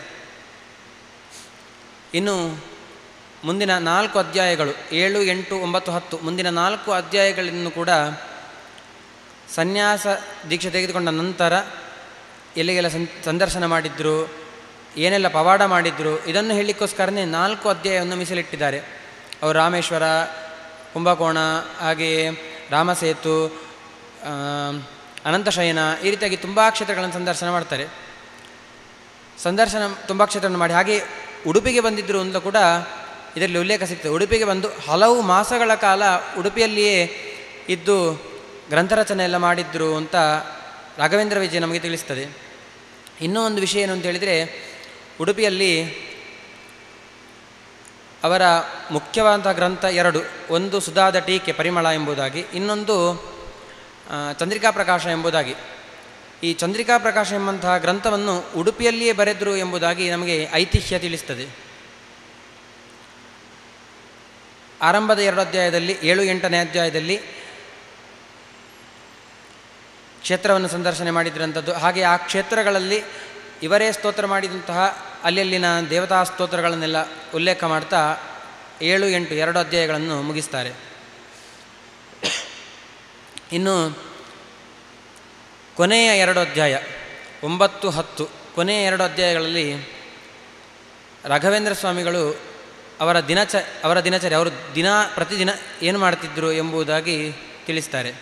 ಇನ್ನು ಮುಂದಿನ ನಾಲ್ಕು ಅಧ್ಯಾಯಗಳು ಏಳು ಎಂಟು ಒಂಬತ್ತು ಹತ್ತು ಮುಂದಿನ ನಾಲ್ಕು ಅಧ್ಯಾಯಗಳನ್ನು ಕೂಡ ಸನ್ಯಾಸ ದೀಕ್ಷೆ ತೆಗೆದುಕೊಂಡ ನಂತರ ಎಲ್ಲಿಗೆಲ್ಲ ಸಂ ಸಂದರ್ಶನ ಮಾಡಿದ್ರು ಏನೆಲ್ಲ ಪವಾಡ ಮಾಡಿದ್ರು ಇದನ್ನು ಹೇಳಲಿಕ್ಕೋಸ್ಕರನೇ ನಾಲ್ಕು ಅಧ್ಯಾಯವನ್ನು ಮೀಸಲಿಟ್ಟಿದ್ದಾರೆ ಅವರು ರಾಮೇಶ್ವರ ಕುಂಭಕೋಣ ಹಾಗೆಯೇ ರಾಮಸೇತು ಆ, ಅನಂತಶಯನ ಈ ರೀತಿಯಾಗಿ ತುಂಬ ಕ್ಷೇತ್ರಗಳನ್ನು ಸಂದರ್ಶನ ಮಾಡ್ತಾರೆ ಸಂದರ್ಶನ ತುಂಬ ಕ್ಷೇತ್ರವನ್ನು ಮಾಡಿ ಹಾಗೆ ಉಡುಪಿಗೆ ಬಂದಿದ್ದರು ಅಂತ ಕೂಡ ಇದರಲ್ಲಿ ಉಲ್ಲೇಖ ಸಿಗ್ತದೆ ಉಡುಪಿಗೆ ಬಂದು ಹಲವು ಮಾಸಗಳ ಕಾಲ ಉಡುಪಿಯಲ್ಲಿಯೇ ಇದ್ದು ಗ್ರಂಥರಚನೆ ಎಲ್ಲ ಮಾಡಿದ್ರು ಅಂತ ರಾಘವೇಂದ್ರ ವಿಜಯ ನಮಗೆ ತಿಳಿಸ್ತದೆ ಇನ್ನೂ ಒಂದು ವಿಷಯ ಏನು ಅಂತ ಹೇಳಿದರೆ ಉಡುಪಿಯಲ್ಲಿ ಅವರ ಮುಖ್ಯವಾದ ಗ್ರಂಥ ಎರಡು ಒಂದು ಸುಧಾದ ಟೀಕೆ ಪರಿಮಳ ಎಂಬುದಾಗಿ ಇನ್ನೊಂದು ಆ, ಚಂದ್ರಿಕಾ ಪ್ರಕಾಶ ಎಂಬುದಾಗಿ ಈ ಚಂದ್ರಿಕಾ ಪ್ರಕಾಶ ಎಂಬಂತಹ ಗ್ರಂಥವನ್ನು ಉಡುಪಿಯಲ್ಲಿಯೇ ಬರೆದರು ಎಂಬುದಾಗಿ ನಮಗೆ ಐತಿಹ್ಯ ತಿಳಿಸ್ತದೆ ಆರಂಭದ ಎರಡು ಅಧ್ಯಾಯದಲ್ಲಿ ಏಳು ಎಂಟನೇ ಅಧ್ಯಾಯದಲ್ಲಿ ಕ್ಷೇತ್ರವನ್ನು ಸಂದರ್ಶನೆ ಮಾಡಿದ್ರಂಥದ್ದು ಹಾಗೆ ಆ ಕ್ಷೇತ್ರಗಳಲ್ಲಿ ಇವರೇ ಸ್ತೋತ್ರ ಮಾಡಿದಂತಹ ಅಲ್ಲಲ್ಲಿನ ದೇವತಾ ಸ್ತೋತ್ರಗಳನ್ನೆಲ್ಲ ಉಲ್ಲೇಖ ಮಾಡ್ತಾ ಏಳು ಎಂಟು ಎರಡು ಅಧ್ಯಾಯಗಳನ್ನು ಮುಗಿಸ್ತಾರೆ ಇನ್ನು ಕೊನೆಯ ಎರಡು ಅಧ್ಯಾಯ ಒಂಬತ್ತು ಹತ್ತು ಕೊನೆಯ ಎರಡು ಅಧ್ಯಾಯಗಳಲ್ಲಿ ರಾಘವೇಂದ್ರ ಸ್ವಾಮಿಗಳು ಅವರ ದಿನಚ ಅವರ ದಿನಚರಿ ಅವರು ದಿನ ಪ್ರತಿದಿನ ಏನು ಮಾಡ್ತಿದ್ದರು ಎಂಬುದಾಗಿ ತಿಳಿಸ್ತಾರೆ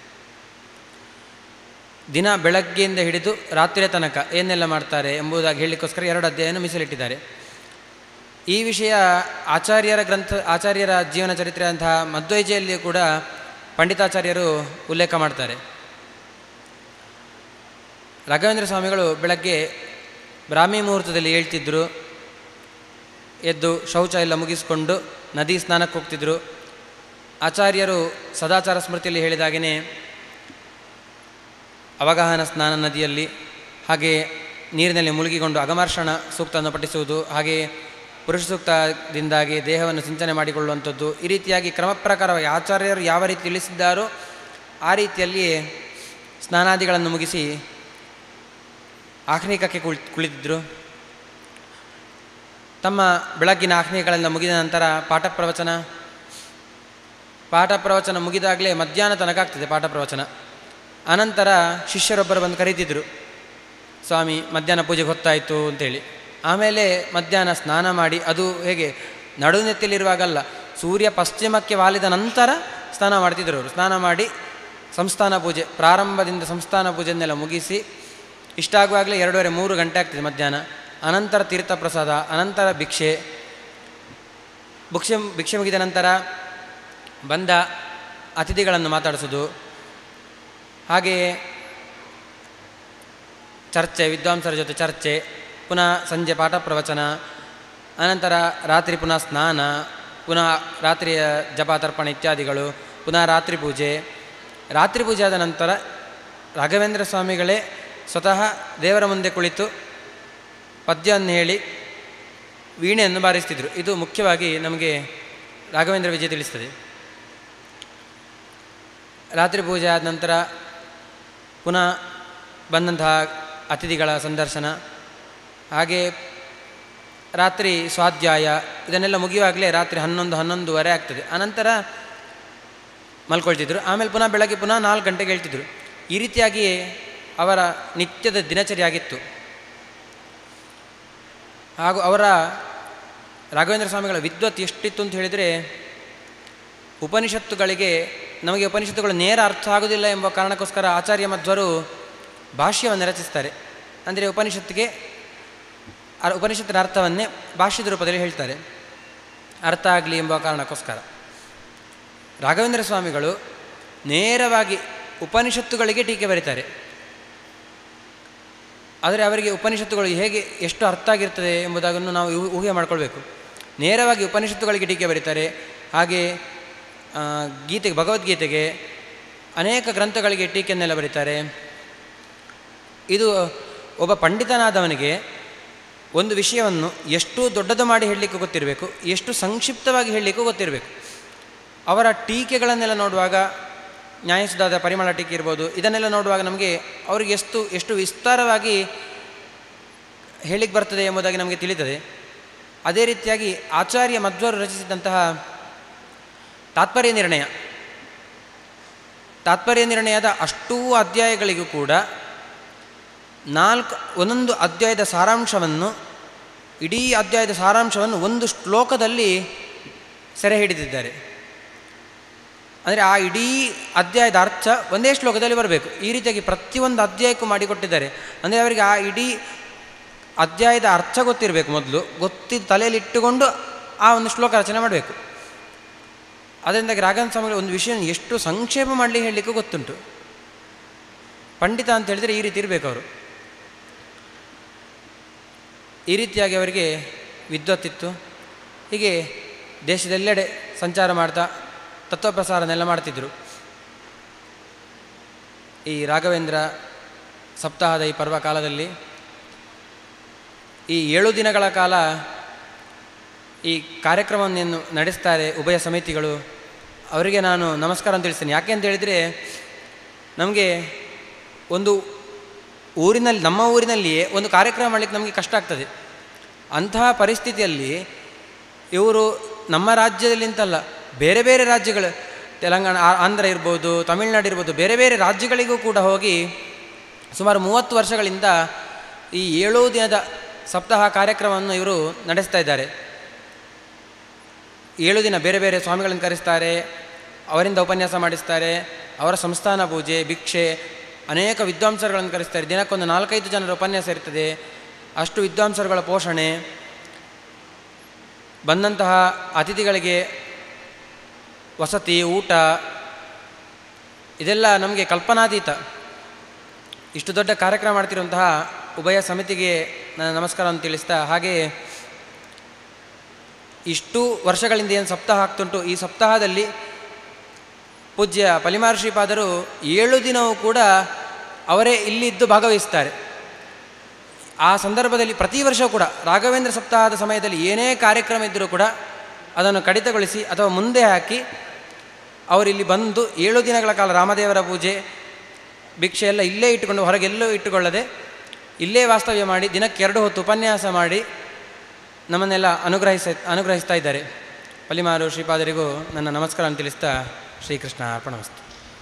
ದಿನ ಬೆಳಗ್ಗೆಯಿಂದ ಹಿಡಿದು ರಾತ್ರಿಯ ತನಕ ಏನೆಲ್ಲ ಮಾಡ್ತಾರೆ ಎಂಬುದಾಗಿ ಹೇಳಲಿಕ್ಕೋಸ್ಕರ ಎರಡು ಅಧ್ಯಾಯನ ಮೀಸಲಿಟ್ಟಿದ್ದಾರೆ ಈ ವಿಷಯ ಆಚಾರ್ಯರ ಗ್ರಂಥ ಆಚಾರ್ಯರ ಜೀವನ ಚರಿತ್ರೆ ಅಂತಹ ಮಧ್ವೈಜೆಯಲ್ಲಿಯೂ ಕೂಡ ಪಂಡಿತಾಚಾರ್ಯರು ಉಲ್ಲೇಖ ಮಾಡ್ತಾರೆ ರಾಘವೇಂದ್ರ ಸ್ವಾಮಿಗಳು ಬೆಳಗ್ಗೆ ಬ್ರಾಹ್ಮಿ ಮುಹೂರ್ತದಲ್ಲಿ ಹೇಳ್ತಿದ್ದರು ಎದ್ದು ಶೌಚ ಎಲ್ಲ ಮುಗಿಸಿಕೊಂಡು ನದಿ ಸ್ನಾನಕ್ಕೆ ಹೋಗ್ತಿದ್ರು ಆಚಾರ್ಯರು ಸದಾಚಾರ ಸ್ಮೃತಿಯಲ್ಲಿ ಹೇಳಿದಾಗೇ ಅವಗಾಹನ ಸ್ನಾನ ನದಿಯಲ್ಲಿ ಹಾಗೆ ನೀರಿನಲ್ಲಿ ಮುಳುಗಿಕೊಂಡು ಅಗಮರ್ಷಣ ಸೂಕ್ತವನ್ನು ಪಠಿಸುವುದು ಹಾಗೆ ಪುರುಷ ಸೂಕ್ತದಿಂದಾಗಿ ದೇಹವನ್ನು ಸಿಂಚನೆ ಮಾಡಿಕೊಳ್ಳುವಂಥದ್ದು ಈ ರೀತಿಯಾಗಿ ಕ್ರಮ ಪ್ರಕಾರವಾಗಿ ಆಚಾರ್ಯರು ಯಾವ ರೀತಿ ತಿಳಿಸಿದ್ದಾರೋ ಆ ರೀತಿಯಲ್ಲಿಯೇ ಸ್ನಾನಾದಿಗಳನ್ನು ಮುಗಿಸಿ ಆಹ್ನಿಕಕ್ಕೆ ಕುಳ್ ಕುಳಿತಿದ್ದರು ತಮ್ಮ ಬೆಳಗ್ಗಿನ ಆಹ್ನಿಕಗಳೆಲ್ಲ ಮುಗಿದ ನಂತರ ಪಾಠ ಪ್ರವಚನ ಪಾಠ ಪ್ರವಚನ ಮುಗಿದಾಗಲೇ ಮಧ್ಯಾಹ್ನ ತನಕ ಆಗ್ತದೆ ಪಾಠ ಪ್ರವಚನ ಅನಂತರ ಶಿಷ್ಯರೊಬ್ಬರು ಬಂದು ಕರೀತಿದ್ರು ಸ್ವಾಮಿ ಮಧ್ಯಾಹ್ನ ಪೂಜೆಗೆ ಹೊತ್ತಾಯಿತು ಅಂತೇಳಿ ಆಮೇಲೆ ಮಧ್ಯಾಹ್ನ ಸ್ನಾನ ಮಾಡಿ ಅದು ಹೇಗೆ ನಡುನೆತ್ತಿಲಿರುವಾಗಲ್ಲ ಸೂರ್ಯ ಪಶ್ಚಿಮಕ್ಕೆ ವಾಲಿದ ನಂತರ ಸ್ನಾನ ಮಾಡ್ತಿದ್ರು ಅವರು ಸ್ನಾನ ಮಾಡಿ ಸಂಸ್ಥಾನ ಪೂಜೆ ಪ್ರಾರಂಭದಿಂದ ಸಂಸ್ಥಾನ ಪೂಜೆಯನ್ನೆಲ್ಲ ಮುಗಿಸಿ ಇಷ್ಟಾಗುವಾಗಲೇ ಎರಡೂವರೆ ಮೂರು ಗಂಟೆ ಆಗ್ತದೆ ಮಧ್ಯಾಹ್ನ ಅನಂತರ ತೀರ್ಥ ಪ್ರಸಾದ ಅನಂತರ ಭಿಕ್ಷೆ ಭಿಕ್ಷೆ ಭಿಕ್ಷೆ ಮುಗಿದ ನಂತರ ಬಂದ ಅತಿಥಿಗಳನ್ನು ಮಾತಾಡಿಸೋದು ಹಾಗೆಯೇ ಚರ್ಚೆ ವಿದ್ವಾಂಸರ ಜೊತೆ ಚರ್ಚೆ ಪುನಃ ಸಂಜೆ ಪಾಠ ಪ್ರವಚನ ಅನಂತರ ರಾತ್ರಿ ಪುನಃ ಸ್ನಾನ ಪುನಃ ರಾತ್ರಿಯ ಜಪ ತರ್ಪಣ ಇತ್ಯಾದಿಗಳು ಪುನಃ ರಾತ್ರಿ ಪೂಜೆ ರಾತ್ರಿ ಪೂಜೆ ಆದ ನಂತರ ರಾಘವೇಂದ್ರ ಸ್ವಾಮಿಗಳೇ ಸ್ವತಃ ದೇವರ ಮುಂದೆ ಕುಳಿತು ಪದ್ಯವನ್ನು ಹೇಳಿ ವೀಣೆಯನ್ನು ಬಾರಿಸ್ತಿದ್ರು ಇದು ಮುಖ್ಯವಾಗಿ ನಮಗೆ ರಾಘವೇಂದ್ರ ವಿಜಯ ತಿಳಿಸ್ತದೆ ರಾತ್ರಿ ಪೂಜೆ ಆದ ನಂತರ ಪುನಃ ಬಂದಂತಹ ಅತಿಥಿಗಳ ಸಂದರ್ಶನ ಹಾಗೆ ರಾತ್ರಿ ಸ್ವಾಧ್ಯಾಯ ಇದನ್ನೆಲ್ಲ ಮುಗಿಯುವಾಗಲೇ ರಾತ್ರಿ ಹನ್ನೊಂದು ಹನ್ನೊಂದುವರೆ ಆಗ್ತದೆ ಅನಂತರ ಮಲ್ಕೊಳ್ತಿದ್ರು ಆಮೇಲೆ ಪುನಃ ಬೆಳಗ್ಗೆ ಪುನಃ ನಾಲ್ಕು ಗಂಟೆಗೆ ಹೇಳ್ತಿದ್ರು ಈ ರೀತಿಯಾಗಿ ಅವರ ನಿತ್ಯದ ದಿನಚರಿ ಆಗಿತ್ತು ಹಾಗೂ ಅವರ ರಾಘವೇಂದ್ರ ಸ್ವಾಮಿಗಳ ವಿದ್ವತ್ ಎಷ್ಟಿತ್ತು ಅಂತ ಹೇಳಿದರೆ ಉಪನಿಷತ್ತುಗಳಿಗೆ ನಮಗೆ ಉಪನಿಷತ್ತುಗಳು ನೇರ ಅರ್ಥ ಆಗುವುದಿಲ್ಲ ಎಂಬ ಕಾರಣಕ್ಕೋಸ್ಕರ ಆಚಾರ್ಯ ಮಧ್ವರು ಭಾಷ್ಯವನ್ನು ರಚಿಸ್ತಾರೆ ಅಂದರೆ ಉಪನಿಷತ್ತಿಗೆ ಆ ಉಪನಿಷತ್ತಿನ ಅರ್ಥವನ್ನೇ ಭಾಷ್ಯದ ರೂಪದಲ್ಲಿ ಹೇಳ್ತಾರೆ ಅರ್ಥ ಆಗಲಿ ಎಂಬ ಕಾರಣಕ್ಕೋಸ್ಕರ ರಾಘವೇಂದ್ರ ಸ್ವಾಮಿಗಳು ನೇರವಾಗಿ ಉಪನಿಷತ್ತುಗಳಿಗೆ ಟೀಕೆ ಬರೀತಾರೆ ಆದರೆ ಅವರಿಗೆ ಉಪನಿಷತ್ತುಗಳು ಹೇಗೆ ಎಷ್ಟು ಅರ್ಥ ಆಗಿರ್ತದೆ ಎಂಬುದನ್ನು ನಾವು ಊಹೆ- ಊಹೆ ಮಾಡಿಕೊಳ್ಬೇಕು ನೇರವಾಗಿ ಉಪನಿಷತ್ತುಗಳಿಗೆ ಟೀಕೆ ಬರೀತಾರೆ ಹಾಗೆ ಆ, ಗೀತೆಗೆ ಭಗವದ್ಗೀತೆಗೆ ಅನೇಕ ಗ್ರಂಥಗಳಿಗೆ ಟೀಕೆಯನ್ನೆಲ್ಲ ಬರೀತಾರೆ ಇದು ಒಬ್ಬ ಪಂಡಿತನಾದವನಿಗೆ ಒಂದು ವಿಷಯವನ್ನು ಎಷ್ಟು ದೊಡ್ಡದು ಮಾಡಿ ಹೇಳಲಿಕ್ಕೆ ಗೊತ್ತಿರಬೇಕು ಎಷ್ಟು ಸಂಕ್ಷಿಪ್ತವಾಗಿ ಹೇಳಲಿಕ್ಕೂ ಗೊತ್ತಿರಬೇಕು ಅವರ ಟೀಕೆಗಳನ್ನೆಲ್ಲ ನೋಡುವಾಗ ನ್ಯಾಯಸುಧಾದ ಪರಿಮಳ ಟೀಕೆ ಇರ್ಬೋದು ಇದನ್ನೆಲ್ಲ ನೋಡುವಾಗ ನಮಗೆ ಅವರಿಗೆ ಎಷ್ಟು ಎಷ್ಟು ವಿಸ್ತಾರವಾಗಿ ಹೇಳಿಕ್ಕೆ ಬರ್ತದೆ ಎಂಬುದಾಗಿ ನಮಗೆ ತಿಳಿತದೆ ಅದೇ ರೀತಿಯಾಗಿ ಆಚಾರ್ಯ ಮಧ್ವರು ರಚಿಸಿದಂತಹ ತಾತ್ಪರ್ಯ ನಿರ್ಣಯ ತಾತ್ಪರ್ಯ ನಿರ್ಣಯದ ಅಷ್ಟೂ ಅಧ್ಯಾಯಗಳಿಗೂ ಕೂಡ ನಾಲ್ಕು ಒಂದೊಂದು ಅಧ್ಯಾಯದ ಸಾರಾಂಶವನ್ನು ಇಡೀ ಅಧ್ಯಾಯದ ಸಾರಾಂಶವನ್ನು ಒಂದು ಶ್ಲೋಕದಲ್ಲಿ ಸೆರೆ ಹಿಡಿದಿದ್ದಾರೆ ಅಂದರೆ ಆ ಇಡೀ ಅಧ್ಯಾಯದ ಅರ್ಥ ಒಂದೇ ಶ್ಲೋಕದಲ್ಲಿ ಬರಬೇಕು ಈ ರೀತಿಯಾಗಿ ಪ್ರತಿಯೊಂದು ಅಧ್ಯಾಯಕ್ಕೂ ಮಾಡಿಕೊಟ್ಟಿದ್ದಾರೆ ಅಂದರೆ ಅವರಿಗೆ ಆ ಇಡೀ ಅಧ್ಯಾಯದ ಅರ್ಥ ಗೊತ್ತಿರಬೇಕು ಮೊದಲು ಗೊತ್ತಿದ್ದ ತಲೆಯಲ್ಲಿ ಇಟ್ಟುಕೊಂಡು ಆ ಒಂದು ಶ್ಲೋಕ ರಚನೆ ಮಾಡಬೇಕು ಅದರಿಂದಾಗಿ ರಾಘವೇಂದ್ರ ಸ್ವಾಮಿಗಳು ಒಂದು ವಿಷಯ ಎಷ್ಟು ಸಂಕ್ಷೇಪ ಮಾಡಲಿ ಹೇಳಲಿಕ್ಕೂ ಗೊತ್ತುಂಟು ಪಂಡಿತ ಅಂತ ಹೇಳಿದರೆ ಈ ರೀತಿ ಇರಬೇಕು ಅವರು ಈ ರೀತಿಯಾಗಿ ಅವರಿಗೆ ವಿದ್ವತ್ತಿತ್ತು ಹೀಗೆ ದೇಶದೆಲ್ಲೆಡೆ ಸಂಚಾರ ಮಾಡ್ತಾ ತತ್ವಪ್ರಸಾರನೆಲ್ಲ ಮಾಡ್ತಿದ್ದರು ಈ ರಾಘವೇಂದ್ರ ಸಪ್ತಾಹದ ಈ ಪರ್ವಕಾಲದಲ್ಲಿ ಈ ಏಳು ದಿನಗಳ ಕಾಲ ಈ ಕಾರ್ಯಕ್ರಮವನ್ನು ನಡೆಸ್ತಾರೆ ಉಭಯ ಸಮಿತಿಗಳು ಅವರಿಗೆ ನಾನು ನಮಸ್ಕಾರ ಅಂತ ತಿಳಿಸ್ತೇನೆ ಯಾಕೆ ಅಂತ ಹೇಳಿದರೆ ನಮಗೆ ಒಂದು ಊರಿನಲ್ಲಿ ನಮ್ಮ ಊರಿನಲ್ಲಿಯೇ ಒಂದು ಕಾರ್ಯಕ್ರಮ ಮಾಡಲಿಕ್ಕೆ ನಮಗೆ ಕಷ್ಟ ಆಗ್ತದೆ ಅಂತಹ ಪರಿಸ್ಥಿತಿಯಲ್ಲಿ ಇವರು ನಮ್ಮ ರಾಜ್ಯದಲ್ಲಿ ಅಂತಲ್ಲ ಬೇರೆ ಬೇರೆ ರಾಜ್ಯಗಳು ತೆಲಂಗಾಣ ಆ- ಆಂಧ್ರ ಇರ್ಬೋದು ತಮಿಳುನಾಡು ಇರ್ಬೋದು ಬೇರೆ ಬೇರೆ ರಾಜ್ಯಗಳಿಗೂ ಕೂಡ ಹೋಗಿ ಸುಮಾರು ಮೂವತ್ತು ವರ್ಷಗಳಿಂದ ಈ ಏಳು ದಿನದ ಸಪ್ತಾಹ ಕಾರ್ಯಕ್ರಮವನ್ನು ಇವರು ನಡೆಸ್ತಾ ಇದ್ದಾರೆ ಏಳು ದಿನ ಬೇರೆ ಬೇರೆ ಸ್ವಾಮಿಗಳನ್ನು ಕರೆಸ್ತಾರೆ ಅವರಿಂದ ಉಪನ್ಯಾಸ ಮಾಡಿಸ್ತಾರೆ ಅವರ ಸಂಸ್ಥಾನ ಪೂಜೆ ಭಿಕ್ಷೆ ಅನೇಕ ವಿದ್ವಾಂಸರುಗಳನ್ನು ಕರೆಸ್ತಾರೆ ದಿನಕ್ಕೊಂದು ನಾಲ್ಕೈದು ಜನರ ಉಪನ್ಯಾಸ ಇರ್ತದೆ ಅಷ್ಟು ವಿದ್ವಾಂಸರುಗಳ ಪೋಷಣೆ ಬಂದಂತಹ ಅತಿಥಿಗಳಿಗೆ ವಸತಿ ಊಟ ಇದೆಲ್ಲ ನಮಗೆ ಕಲ್ಪನಾತೀತ ಇಷ್ಟು ದೊಡ್ಡ ಕಾರ್ಯಕ್ರಮ ಮಾಡ್ತಿರುವಂತಹ ಉಭಯ ಸಮಿತಿಗೆ ನಾನು ನಮಸ್ಕಾರವನ್ನು ತಿಳಿಸ್ತಾ ಹಾಗೆಯೇ ಇಷ್ಟು ವರ್ಷಗಳಿಂದ ಏನು ಸಪ್ತಾಹ ಆಗ್ತುಂಟು ಈ ಸಪ್ತಾಹದಲ್ಲಿ ಪೂಜ್ಯ ಪಲಿಮಾರ್ ಶ್ರೀಪಾದರು ಏಳು ದಿನವೂ ಕೂಡ ಅವರೇ ಇಲ್ಲಿದ್ದು ಭಾಗವಹಿಸ್ತಾರೆ ಆ ಸಂದರ್ಭದಲ್ಲಿ ಪ್ರತಿ ವರ್ಷ ಕೂಡ ರಾಘವೇಂದ್ರ ಸಪ್ತಾಹದ ಸಮಯದಲ್ಲಿ ಏನೇ ಕಾರ್ಯಕ್ರಮ ಇದ್ದರೂ ಕೂಡ ಅದನ್ನು ಕಡಿತಗೊಳಿಸಿ ಅಥವಾ ಮುಂದೆ ಹಾಕಿ ಅವರಿಲ್ಲಿ ಬಂದು ಏಳು ದಿನಗಳ ಕಾಲ ರಾಮದೇವರ ಪೂಜೆ ಭಿಕ್ಷೆ ಎಲ್ಲ ಇಲ್ಲೇ ಇಟ್ಟುಕೊಂಡು ಹೊರಗೆಲ್ಲೂ ಇಟ್ಟುಕೊಳ್ಳದೆ ಇಲ್ಲೇ ವಾಸ್ತವ್ಯ ಮಾಡಿ ದಿನಕ್ಕೆ ಎರಡು ಹೊತ್ತು ಉಪನ್ಯಾಸ ಮಾಡಿ ನಮ್ಮನ್ನೆಲ್ಲ ಅನುಗ್ರಹಿಸ ಅನುಗ್ರಹಿಸ್ತಾ ಇದ್ದಾರೆ ಪಲಿಮಾರು ಶ್ರೀಪಾದರಿಗೂ ನನ್ನ ನಮಸ್ಕಾರವನ್ನು ತಿಳಿಸ್ತಾ ಶ್ರೀಕೃಷ್ಣ ಅರ್ಪಣಮಸ್ತು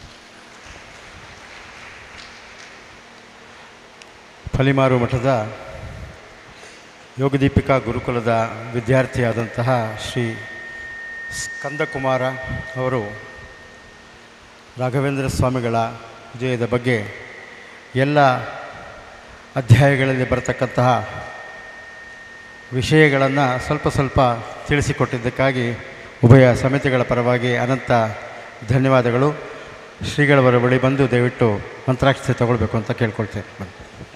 ಫಲಿಮಾರು ಮಠದ ಯೋಗದೀಪಿಕಾ ಗುರುಕುಲದ ವಿದ್ಯಾರ್ಥಿಯಾದಂತಹ ಶ್ರೀ ಸ್ಕಂದಕುಮಾರ ಅವರು ರಾಘವೇಂದ್ರ ಸ್ವಾಮಿಗಳ ವಿಜಯದ ಬಗ್ಗೆ ಎಲ್ಲ ಅಧ್ಯಾಯಗಳಲ್ಲಿ ಬರತಕ್ಕಂತಹ ವಿಷಯಗಳನ್ನು ಸ್ವಲ್ಪ ಸ್ವಲ್ಪ ತಿಳಿಸಿಕೊಟ್ಟಿದ್ದಕ್ಕಾಗಿ ಉಭಯ ಸಮಿತಿಗಳ ಪರವಾಗಿ ಅನಂತ ಧನ್ಯವಾದಗಳು ಶ್ರೀಗಳವರ ಬಳಿ ಬಂದು ದಯವಿಟ್ಟು ಮಂತ್ರಾಕ್ಷತೆ ತಗೊಳ್ಬೇಕು ಅಂತ ಕೇಳ್ಕೊಳ್ತೇನೆ ಬನ್ನಿ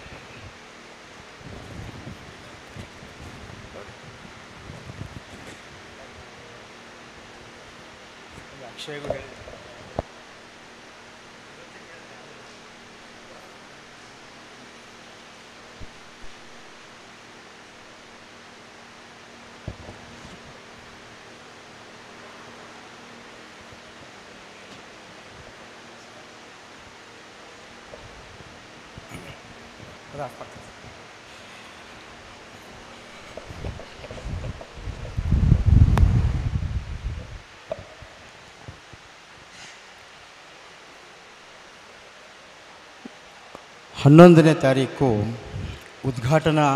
ಹನ್ನೊಂದನೇ ತಾರೀಕು ಉದ್ಘಾಟನಾ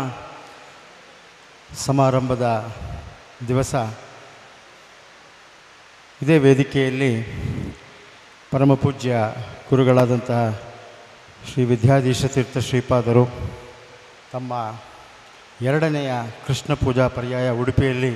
ಸಮಾರಂಭದ ದಿವಸ ಇದೇ ವೇದಿಕೆಯಲ್ಲಿ ಪರಮಪೂಜ್ಯ ಗುರುಗಳಾದಂತಹ ಶ್ರೀ ವಿದ್ಯಾಧೀಶ ತೀರ್ಥ ಶ್ರೀಪಾದರು ತಮ್ಮ ಎರಡನೆಯ ಕೃಷ್ಣ ಪೂಜಾ ಪರ್ಯಾಯ ಉಡುಪಿಯಲ್ಲಿ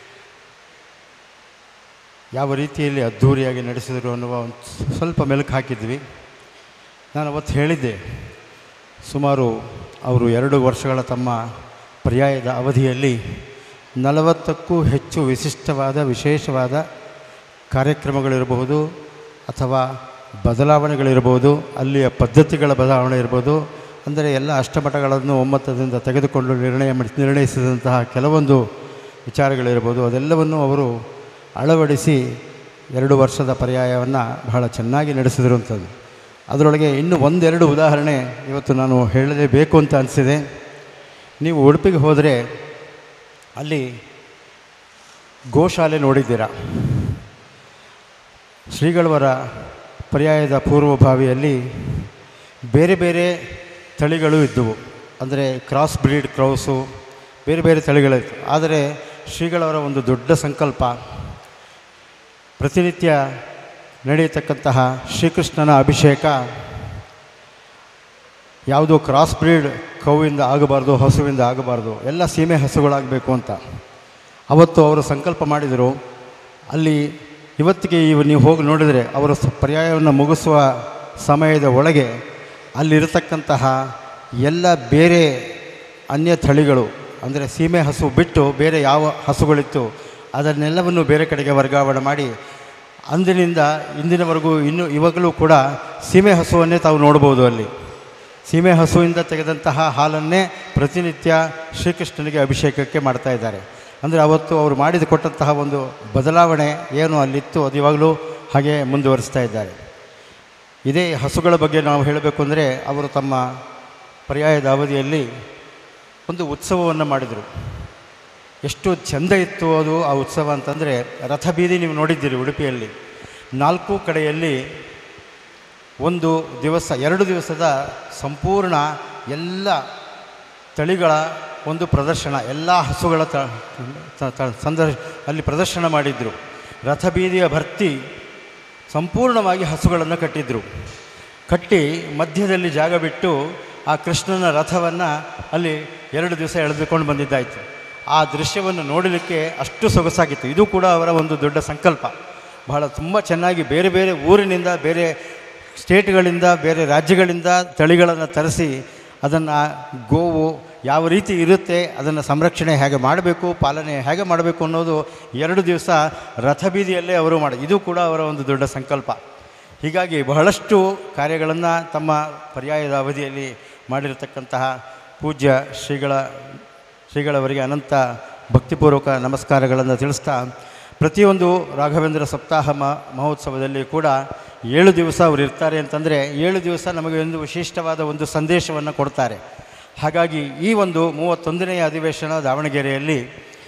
ಯಾವ ರೀತಿಯಲ್ಲಿ ಅದ್ಧೂರಿಯಾಗಿ ನಡೆಸಿದರು ಅನ್ನುವ ಒಂದು ಸ್ವಲ್ಪ ಮೆಲುಕು ಹಾಕಿದ್ವಿ ನಾನು ಅವತ್ತು ಹೇಳಿದ್ದೆ ಸುಮಾರು ಅವರು ಎರಡು ವರ್ಷಗಳ ತಮ್ಮ ಪರ್ಯಾಯದ ಅವಧಿಯಲ್ಲಿ ನಲವತ್ತಕ್ಕೂ ಹೆಚ್ಚು ವಿಶಿಷ್ಟವಾದ ವಿಶೇಷವಾದ ಕಾರ್ಯಕ್ರಮಗಳಿರಬಹುದು ಅಥವಾ ಬದಲಾವಣೆಗಳಿರಬಹುದು ಅಲ್ಲಿಯ ಪದ್ಧತಿಗಳ ಬದಲಾವಣೆ ಇರ್ಬೋದು ಅಂದರೆ ಎಲ್ಲ ಅಷ್ಟಮಠಗಳನ್ನು ಒಮ್ಮತದಿಂದ ತೆಗೆದುಕೊಂಡು ನಿರ್ಣಯ ಮಾಡಿ ನಿರ್ಣಯಿಸಿದಂತಹ ಕೆಲವೊಂದು ವಿಚಾರಗಳಿರ್ಬೋದು ಅದೆಲ್ಲವನ್ನು ಅವರು ಅಳವಡಿಸಿ ಎರಡು ವರ್ಷದ ಪರ್ಯಾಯವನ್ನು ಬಹಳ ಚೆನ್ನಾಗಿ ನಡೆಸಿದರು ಅಂತದ್ದು ಅದರೊಳಗೆ ಇನ್ನು ಒಂದೆರಡು ಉದಾಹರಣೆ ಇವತ್ತು ನಾನು ಹೇಳಲೇಬೇಕು ಅಂತ ಅನಿಸಿದೆ ನೀವು ಉಡುಪಿಗೆ ಹೋದರೆ ಅಲ್ಲಿ ಗೋಶಾಲೆ ನೋಡಿದ್ದೀರಾ ಶ್ರೀಗಳವರ ಪರ್ಯಾಯದ ಪೂರ್ವಭಾವಿಯಲ್ಲಿ ಬೇರೆ ಬೇರೆ ತಳಿಗಳು ಇದ್ದವು ಅಂದರೆ ಕ್ರಾಸ್ ಬ್ರೀಡ್ ಕ್ರೌಸು ಬೇರೆ ಬೇರೆ ತಳಿಗಳಿತ್ತು ಆದರೆ ಶ್ರೀಗಳವರ ಒಂದು ದೊಡ್ಡ ಸಂಕಲ್ಪ ಪ್ರತಿನಿತ್ಯ ನಡೆಯತಕ್ಕಂತಹ ಶ್ರೀಕೃಷ್ಣನ ಅಭಿಷೇಕ ಯಾವುದೋ ಕ್ರಾಸ್ ಬ್ರೀಡ್ ಕೌವಿಂದ ಆಗಬಾರ್ದು ಹಸುವಿಂದ ಆಗಬಾರ್ದು ಎಲ್ಲ ಸೀಮೆ ಹಸುಗಳಾಗಬೇಕು ಅಂತ ಅವತ್ತು ಅವರು ಸಂಕಲ್ಪ ಮಾಡಿದರು ಅಲ್ಲಿ ಇವತ್ತಿಗೆ ಇವು ನೀವು ಹೋಗಿ ನೋಡಿದರೆ ಅವರ ಸ- ಪರ್ಯಾಯವನ್ನು ಮುಗಿಸುವ ಸಮಯದ ಒಳಗೆ ಅಲ್ಲಿರತಕ್ಕಂತಹ ಎಲ್ಲ ಬೇರೆ ಅನ್ಯ ತಳಿಗಳು ಅಂದರೆ ಸೀಮೆ ಹಸು ಬಿಟ್ಟು ಬೇರೆ ಯಾವ ಹಸುಗಳಿತ್ತು ಅದನ್ನೆಲ್ಲವನ್ನು ಬೇರೆ ಕಡೆಗೆ ವರ್ಗಾವಣೆ ಮಾಡಿ ಅಂದಿನಿಂದ ಇಂದಿನವರೆಗೂ ಇನ್ನೂ ಇವಾಗಲೂ ಕೂಡ ಸೀಮೆ ಹಸುವನ್ನೇ ತಾವು ನೋಡ್ಬೋದು ಅಲ್ಲಿ ಸೀಮೆ ಹಸುವಿಂದ ತೆಗೆದಂತಹ ಹಾಲನ್ನೇ ಪ್ರತಿನಿತ್ಯ ಶ್ರೀಕೃಷ್ಣನಿಗೆ ಅಭಿಷೇಕಕ್ಕೆ ಮಾಡ್ತಾ ಇದ್ದಾರೆ ಅಂದರೆ ಅವತ್ತು ಅವರು ಮಾಡಿದ ಕೊಟ್ಟಂತಹ ಒಂದು ಬದಲಾವಣೆ ಏನು ಅಲ್ಲಿತ್ತು ಅದು ಇವಾಗಲೂ ಹಾಗೆ ಮುಂದುವರಿಸ್ತಾ ಇದ್ದಾರೆ ಇದೇ ಹಸುಗಳ ಬಗ್ಗೆ ನಾವು ಹೇಳಬೇಕು ಅಂದರೆ ಅವರು ತಮ್ಮ ಪರ್ಯಾಯದ ಅವಧಿಯಲ್ಲಿ ಒಂದು ಉತ್ಸವವನ್ನು ಮಾಡಿದರು ಎಷ್ಟು ಚೆಂದ ಇತ್ತು ಅದು ಆ ಉತ್ಸವ ಅಂತಂದರೆ ರಥಬೀದಿ ನೀವು ನೋಡಿದ್ದೀರಿ ಉಡುಪಿಯಲ್ಲಿ ನಾಲ್ಕು ಕಡೆಯಲ್ಲಿ ಒಂದು ದಿವಸ ಎರಡು ದಿವಸದ ಸಂಪೂರ್ಣ ಎಲ್ಲ ತಳಿಗಳ ಒಂದು ಪ್ರದರ್ಶನ ಎಲ್ಲ ಹಸುಗಳ ತ ತ- ತ- ಸಂದರ್ ಅಲ್ಲಿ ಪ್ರದರ್ಶನ ಮಾಡಿದರು ರಥಬೀದಿಯ ಭರ್ತಿ ಸಂಪೂರ್ಣವಾಗಿ ಹಸುಗಳನ್ನು ಕಟ್ಟಿದ್ರು ಕಟ್ಟಿ ಮಧ್ಯದಲ್ಲಿ ಜಾಗ ಬಿಟ್ಟು ಆ ಕೃಷ್ಣನ ರಥವನ್ನು ಅಲ್ಲಿ ಎರಡು ದಿವಸ ಎಳೆದುಕೊಂಡು ಬಂದಿದ್ದಾಯಿತು ಆ ದೃಶ್ಯವನ್ನು ನೋಡಲಿಕ್ಕೆ ಅಷ್ಟು ಸೊಗಸಾಗಿತ್ತು ಇದು ಕೂಡ ಅವರ ಒಂದು ದೊಡ್ಡ ಸಂಕಲ್ಪ ಬಹಳ ತುಂಬ ಚೆನ್ನಾಗಿ ಬೇರೆ ಬೇರೆ ಊರಿನಿಂದ ಬೇರೆ ಸ್ಟೇಟ್ಗಳಿಂದ ಬೇರೆ ರಾಜ್ಯಗಳಿಂದ ತಳಿಗಳನ್ನು ತರಿಸಿ ಅದನ್ನು ಗೋವು ಯಾವ ರೀತಿ ಇರುತ್ತೆ ಅದನ್ನು ಸಂರಕ್ಷಣೆ ಹೇಗೆ ಮಾಡಬೇಕು ಪಾಲನೆ ಹೇಗೆ ಮಾಡಬೇಕು ಅನ್ನೋದು ಎರಡು ದಿವಸ ರಥಬೀದಿಯಲ್ಲೇ ಅವರು ಮಾಡಿ ಇದು ಕೂಡ ಅವರ ಒಂದು ದೊಡ್ಡ ಸಂಕಲ್ಪ ಹೀಗಾಗಿ ಬಹಳಷ್ಟು ಕಾರ್ಯಗಳನ್ನು ತಮ್ಮ ಪರ್ಯಾಯದ ಅವಧಿಯಲ್ಲಿ ಮಾಡಿರತಕ್ಕಂತಹ ಪೂಜ್ಯ ಶ್ರೀಗಳ ಶ್ರೀಗಳವರಿಗೆ ಅನಂತ ಭಕ್ತಿಪೂರ್ವಕ ನಮಸ್ಕಾರಗಳನ್ನು ತಿಳಿಸ್ತಾ ಪ್ರತಿಯೊಂದು ರಾಘವೇಂದ್ರ ಸಪ್ತಾಹ ಮ ಮಹೋತ್ಸವದಲ್ಲಿ ಕೂಡ ಏಳು ದಿವಸ ಅವರು ಇರ್ತಾರೆ ಅಂತಂದರೆ ಏಳು ದಿವಸ ನಮಗೆ ಒಂದು ವಿಶಿಷ್ಟವಾದ ಒಂದು ಸಂದೇಶವನ್ನು ಕೊಡ್ತಾರೆ ಹಾಗಾಗಿ ಈ ಒಂದು ಮೂವತ್ತೊಂದನೆಯ ಅಧಿವೇಶನ ದಾವಣಗೆರೆಯಲ್ಲಿ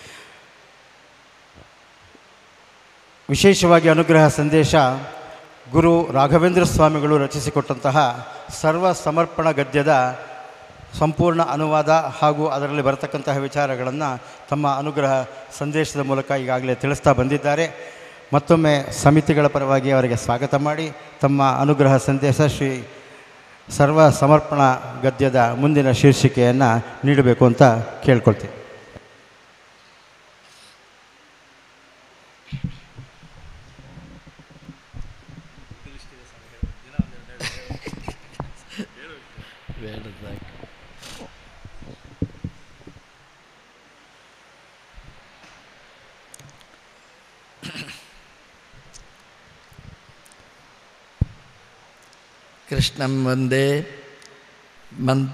ವಿಶೇಷವಾಗಿ ಅನುಗ್ರಹ ಸಂದೇಶ ಗುರು ರಾಘವೇಂದ್ರ ಸ್ವಾಮಿಗಳು ರಚಿಸಿಕೊಟ್ಟಂತಹ ಸರ್ವ ಸಮರ್ಪಣ ಗದ್ಯದ ಸಂಪೂರ್ಣ ಅನುವಾದ ಹಾಗೂ ಅದರಲ್ಲಿ ಬರತಕ್ಕಂತಹ ವಿಚಾರಗಳನ್ನು ತಮ್ಮ ಅನುಗ್ರಹ ಸಂದೇಶದ ಮೂಲಕ ಈಗಾಗಲೇ ತಿಳಿಸ್ತಾ ಬಂದಿದ್ದಾರೆ ಮತ್ತೊಮ್ಮೆ ಸಮಿತಿಗಳ ಪರವಾಗಿ ಅವರಿಗೆ ಸ್ವಾಗತ ಮಾಡಿ ತಮ್ಮ ಅನುಗ್ರಹ ಸಂದೇಶ ಶ್ರೀ ಸರ್ವ ಸಮರ್ಪಣ ಗದ್ಯದ ಮುಂದಿನ ಶೀರ್ಷಿಕೆಯನ್ನು ನೀಡಬೇಕು ಅಂತ ಕೇಳ್ಕೊಳ್ತೀನಿ ಕೃಷ್ಣಂ ವಂದೇ ಮಂತ್